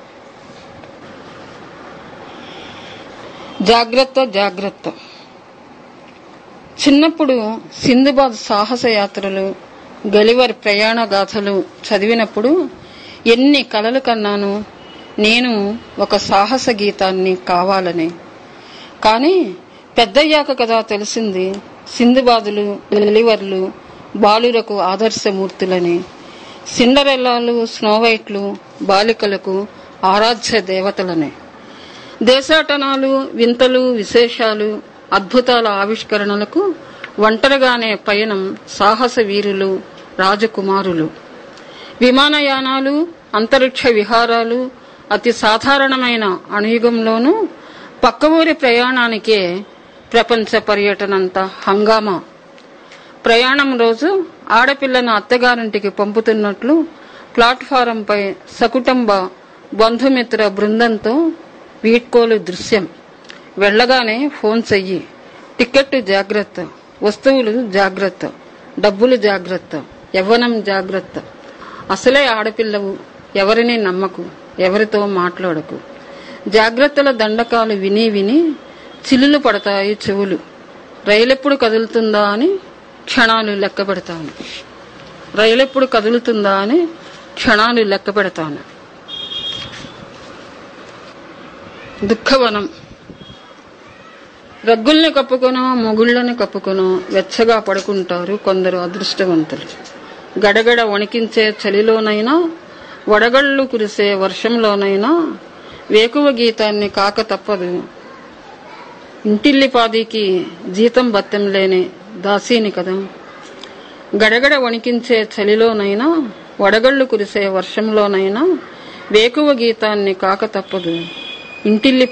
జాగ్రత్త జాగ్రత్త చిన్నప్పుడు సింధుబాద్ సాహస యాత్రలు గలివర్ ప్రయాణ గాథలు చదివినప్పుడు ఎన్ని కలలు కన్నాను నేను ఒక సాహస గీతాన్ని కావాలని కానీ పెద్దయ్యాక కదా తెలిసింది సింధుబాదులు గలివర్లు బాలురకు ఆదర్శమూర్తులని సిండరెల్లాలు స్నోవైట్లు బాలికలకు ఆరాధ్య దేవతలని దేశాటనాలు వింతలు విశేషాలు అద్భుతాల ఆవిష్కరణలకు ఒంటరిగానే పయనం సాహస వీరులు రాజకుమారులు విమానయానాలు అంతరిక్ష విహారాలు అతి సాధారణమైన అణుయుగంలోనూ పక్క ఊరి ప్రయాణానికే ప్రపంచ పర్యటనంత హంగామా ప్రయాణం రోజు ఆడపిల్లను అత్తగారింటికి పంపుతున్నట్లు ప్లాట్ఫారంపై సకుటుంబ బంధుమిత్ర బృందంతో వీడ్కోలు దృశ్యం వెళ్ళగానే ఫోన్ చెయ్యి టికెట్ జాగ్రత్త వస్తువులు జాగ్రత్త డబ్బులు జాగ్రత్త యవ్వనం జాగ్రత్త అసలే ఆడపిల్లవు ఎవరిని నమ్మకు ఎవరితో మాట్లాడకు జాగ్రత్తల దండకాలు విని విని చిల్లులు పడతాయి చెవులు రైలెప్పుడు కదులుతుందా అని క్షణాలు లెక్క పెడతాను రైలెప్పుడు కదులుతుందా అని క్షణాలు లెక్క పెడతాను దుఃఖవనం రగ్గుల్ని కప్పుకొనో మొగుళ్ళని కప్పుకొనో వెచ్చగా పడుకుంటారు కొందరు అదృష్టవంతులు గడగడ వణికించే చలిలోనైనా వడగళ్ళు కురిసే వర్షంలోనైనా వేకువ గీతాన్ని కాక తప్పదు ఇంటిల్లిపాదికి జీతం బత్తెం లేని దాసీని కదా గడగడ వణికించే చలిలోనైనా వడగళ్ళు కురిసే వర్షంలోనైనా వేకువ గీతాన్ని కాక తప్పదు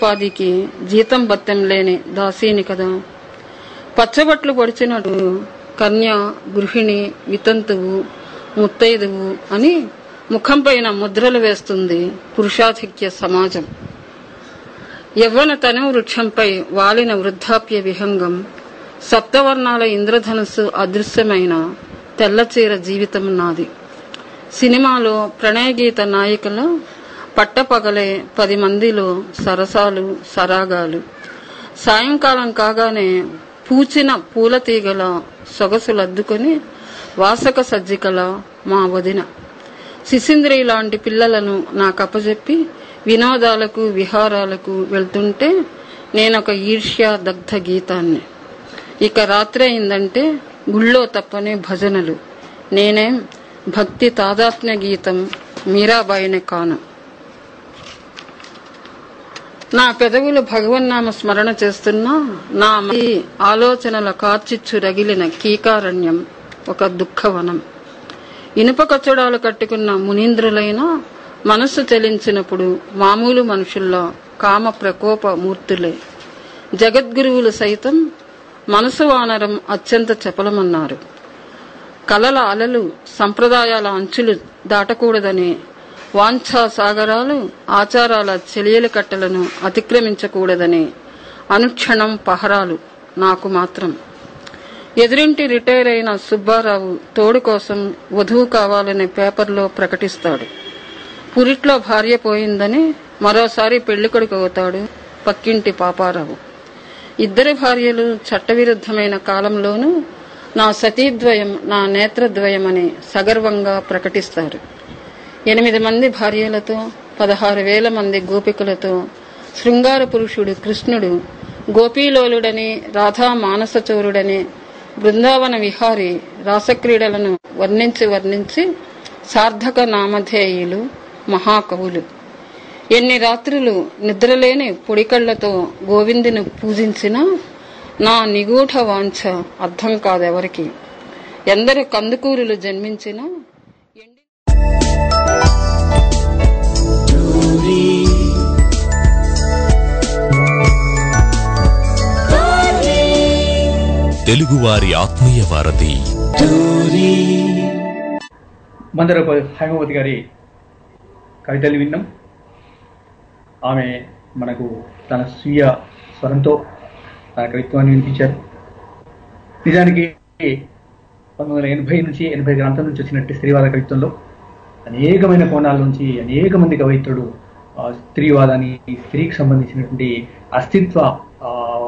ఇంటిల్లిపాదికి జీతం బత్తెం లేని దాసీని కదా పచ్చబట్లు పొడిచినట్టు కన్య గృహిణి వితంతువు ముత్తైదువు అని ముఖం పైన ముద్రలు వేస్తుంది పురుషాధిక్య సమాజం యవ్వన తనువు వృక్షంపై వాలిన వృద్ధాప్య విహంగం సప్తవర్ణాల ఇంద్రధనుస్సు అదృశ్యమైన తెల్లచీర జీవితం నాది సినిమాలో ప్రణయగీత నాయికల పట్టపగలే పది మందిలో సరసాలు సరాగాలు సాయంకాలం కాగానే పూచిన పూల తీగల సొగసులద్దుకొని వాసక సజ్జికల మా వదిన శిశింద్రి లాంటి పిల్లలను నాకప్పజెప్పి వినోదాలకు విహారాలకు వెళ్తుంటే నేనొక ఈర్ష్య దగ్ధ గీతాన్ని ఇక రాత్రి అయిందంటే గుళ్ళో తప్పని భజనలు నేనేం భక్తి తాదాత్మ్య గీతం మీరాబాయిని కాను నా పెదవులు భగవన్నామ స్మరణ చేస్తున్నా నా మది ఆలోచనల కార్చిచ్చు రగిలిన కీకారణ్యం ఒక దుఃఖవనం ఇనుప కచ్చడాలు కట్టుకున్న మునీంద్రులైన మనస్సు చెలించినప్పుడు మామూలు మనుషుల్లో కామ ప్రకోప మూర్తులే జగద్గురువులు సైతం మనసు వానరం అత్యంత చపలమన్నారు కలల అలలు సంప్రదాయాల అంచులు దాటకూడదని వాంఛా సాగరాలు ఆచారాల చెలియలి కట్టలను అతిక్రమించకూడదని అనుక్షణం పహరాలు నాకు మాత్రం ఎదురింటి రిటైర్ అయిన సుబ్బారావు తోడు కోసం వధువు కావాలని పేపర్లో ప్రకటిస్తాడు పురిట్లో భార్య పోయిందని మరోసారి పెళ్లికొడుకు అవుతాడు పక్కింటి పాపారావు ఇద్దరి భార్యలు చట్టవిరుద్ధమైన కాలంలోనూ నా సతీద్వయం నా నేత్రద్వయం అని సగర్వంగా ప్రకటిస్తారు ఎనిమిది మంది భార్యలతో పదహారు వేల మంది గోపికలతో శృంగార పురుషుడు కృష్ణుడు గోపీలోలుడని రాధా మానసచోరుడని బృందావన విహారి రాసక్రీడలను వర్ణించి వర్ణించి సార్థక నామధేయులు మహాకవులు ఎన్ని రాత్రులు నిద్రలేని పొడికళ్లతో గోవిందుని పూజించినా నా నిగూఢ వాంఛ అర్థం కాదెవరికి ఎందరు కందుకూరులు జన్మించినా ఎండి తెలుగువారి ఆత్మీయ వారధి మందరపు హైమవతి గారి కవితలు విన్నాం ఆమె మనకు తన స్వీయ స్వరంతో తన కవిత్వాన్ని వినిపించారు నిజానికి పంతొమ్మిది వందల ఎనభై నుంచి ఎనభై గ్రంథం నుంచి వచ్చినట్టు స్త్రీవాద కవిత్వంలో అనేకమైన కోణాల నుంచి అనేక మంది కవయిత్రులు ఆ, స్త్రీవాదాన్ని స్త్రీకి సంబంధించినటువంటి అస్తిత్వ ఆ,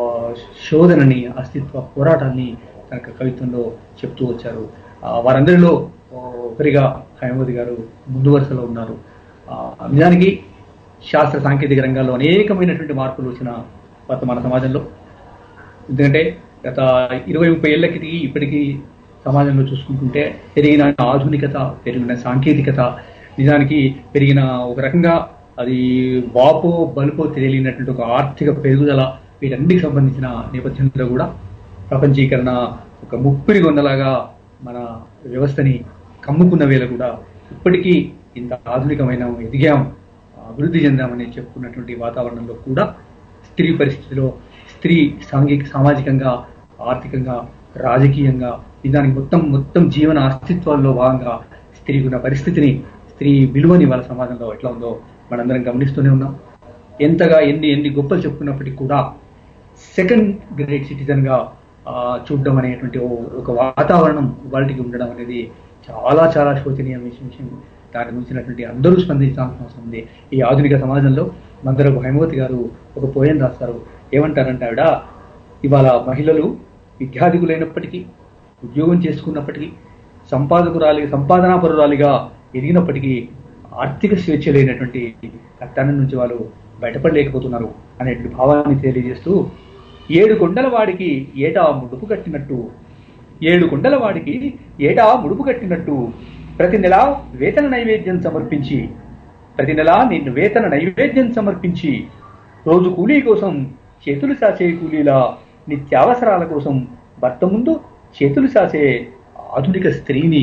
శోధనని అస్తిత్వ పోరాటాన్ని తన కవిత్వంలో చెప్తూ వచ్చారు ఆ, వారందరిలో ఆ, ఒకరిగా హైమవతి గారు ముందు వరుసలో ఉన్నారు ఆ, నిజానికి శాస్త్ర సాంకేతిక రంగాల్లో అనేకమైనటువంటి మార్పులు వచ్చిన వర్తమాన సమాజంలో ఎందుకంటే గత ఇరవై ముప్పై ఏళ్ల క్రితం ఇప్పటికీ సమాజంలో చూసుకుంటుంటే పెరిగిన ఆధునికత పెరిగిన సాంకేతికత నిజానికి పెరిగిన ఒక రకంగా అది వాపో బలుపో తెలియనటువంటి ఒక ఆర్థిక పెరుగుదల వీటన్నిటికి సంబంధించిన నేపథ్యంలో కూడా ప్రపంచీకరణ ఒక ముప్పిరి గొందలాగా మన వ్యవస్థని కమ్ముకున్న వేళ కూడా ఇప్పటికీ ఇంత ఆధునికమైన ఎదిగాం అభివృద్ధి చెందామని చెప్పుకున్నటువంటి వాతావరణంలో కూడా స్త్రీ పరిస్థితిలో స్త్రీ సాంఘిక సామాజికంగా ఆర్థికంగా రాజకీయంగా నిజానికి మొత్తం మొత్తం జీవన అస్తిత్వాల్లో భాగంగా స్త్రీకి ఉన్న పరిస్థితిని స్త్రీ విలువని వాళ్ళ సమాజంలో ఎట్లా ఉందో మనందరం గమనిస్తూనే ఉన్నాం ఎంతగా ఎన్ని ఎన్ని గొప్పలు చెప్పుకున్నప్పటికీ కూడా సెకండ్ గ్రేడ్ సిటిజన్ గా ఆ, చూడడం అనేటువంటి ఓ- ఒక వాతావరణం వాళ్ళకి ఉండడం అనేది చాలా చాలా శోచనీయ విషయం విషయం దాని గురించినటువంటి అందరూ స్పందించాల్సిన అవసరం ఉంది ఈ ఆధునిక సమాజంలో మందరపు హైమవతి గారు ఒక పోయం రాస్తారు ఏమంటారంటే ఆవిడ ఇవాళ మహిళలు విద్యాధికులైనప్పటికీ ఉద్యోగం చేసుకున్నప్పటికీ సంపాదకురాలి సంపాదనాపరురాలిగా ఎదిగినప్పటికీ ఆర్థిక స్వేచ్ఛ లేనటువంటి కట్టానం నుంచి వాళ్ళు బయటపడలేకపోతున్నారు అనేటువంటి భావాన్ని తెలియజేస్తూ ఏడు కొండల వాడికి ఏటా ముడుపు కట్టినట్టు ఏడు కొండల వాడికి ఏటా ముడుపు కట్టినట్టు ప్రతి నెల వేతన నైవేద్యం సమర్పించి ప్రతి నెల నిన్ను వేతన నైవేద్యం సమర్పించి రోజు కూలీ కోసం చేతులు సాచే కూలీలా నిత్యావసరాల కోసం భర్త ముందు చేతులు సాచే ఆధునిక స్త్రీని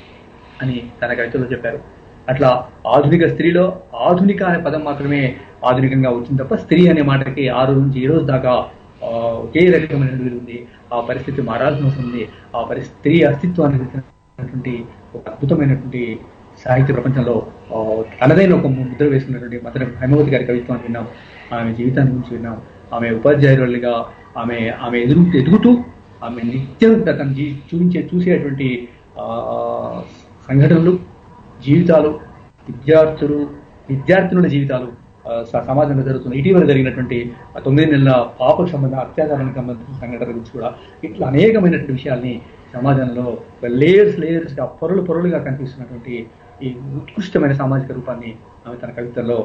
అని తన కవితలో చెప్పారు అట్లా ఆధునిక స్త్రీలో ఆధునిక అనే పదం మాత్రమే ఆధునికంగా వచ్చింది తప్ప స్త్రీ అనే మాటకి ఆ రోజు నుంచి ఈ రోజు దాకా ఆ, ఒకే రకమైన విలువ ఉంది ఆ పరిస్థితి మారాల్సిన అవసరం ఉంది ఆ పరిస్థితి స్త్రీ అస్తిత్వాన్ని గురించినటువంటి ఒక అద్భుతమైనటువంటి సాహిత్య ప్రపంచంలో ఆ, తనదైన ఒక ముద్ర వేసుకున్నటువంటి మదన హైమవతి గారి కవిత్వాన్ని విన్నాం ఆమె జీవితాన్ని గురించి విన్నాం ఆమె ఉపాధ్యాయురాలిగా ఆమె ఆమె ఎదురు ఎదుగుతూ ఆమె నిత్యం తను జీ చూపించే చూసేటువంటి ఆ, సంఘటనలు జీవితాలు విద్యార్థులు విద్యార్థినుల జీవితాలు ఆ, స- సమాజంలో జరుగుతున్న ఇటీవల జరిగినటువంటి ఆ తొమ్మిది నెలల పాపకు సంబంధ అత్యాచారానికి సంబంధించిన సంఘటనల గురించి కూడా ఇట్లా అనేకమైనటువంటి విషయాల్ని సమాజంలో లేయర్స్ లేయర్స్ గా పొరలు పొరలుగా కనిపిస్తున్నటువంటి ఈ ఉత్కృష్టమైన సామాజిక రూపాన్ని ఆమె తన కవితల్లో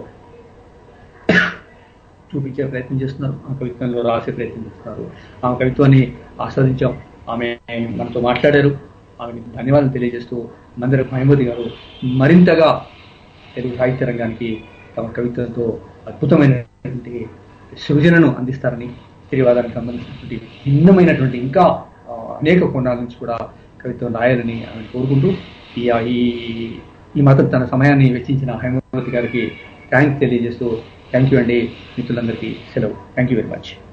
చూపించే ప్రయత్నం చేస్తున్నారు ఆ కవిత్వంలో రాసే ప్రయత్నం చేస్తున్నారు ఆమె కవిత్వాన్ని ఆస్వాదించాం ఆమె మనతో మాట్లాడారు ఆమెకి ధన్యవాదాలు తెలియజేస్తూ మందిర మహమూది గారు మరింతగా తెలుగు సాహిత్య రంగానికి తమ కవిత్వంతో అద్భుతమైనటువంటి సృజనను అందిస్తారని స్త్రీవాదానికి సంబంధించినటువంటి భిన్నమైనటువంటి ఇంకా ఆ, అనేక కోణాల నుంచి కూడా కవిత్వం రాయాలని ఆమె కోరుకుంటూ ఈ ఈ ఈ మాత్రం తన సమయాన్ని వెచ్చించిన హేమవతి గారికి థ్యాంక్స్ తెలియజేస్తూ థ్యాంక్ యూ అండి మిత్రులందరికీ సెలవు థ్యాంక్ యూ వెరీ మచ్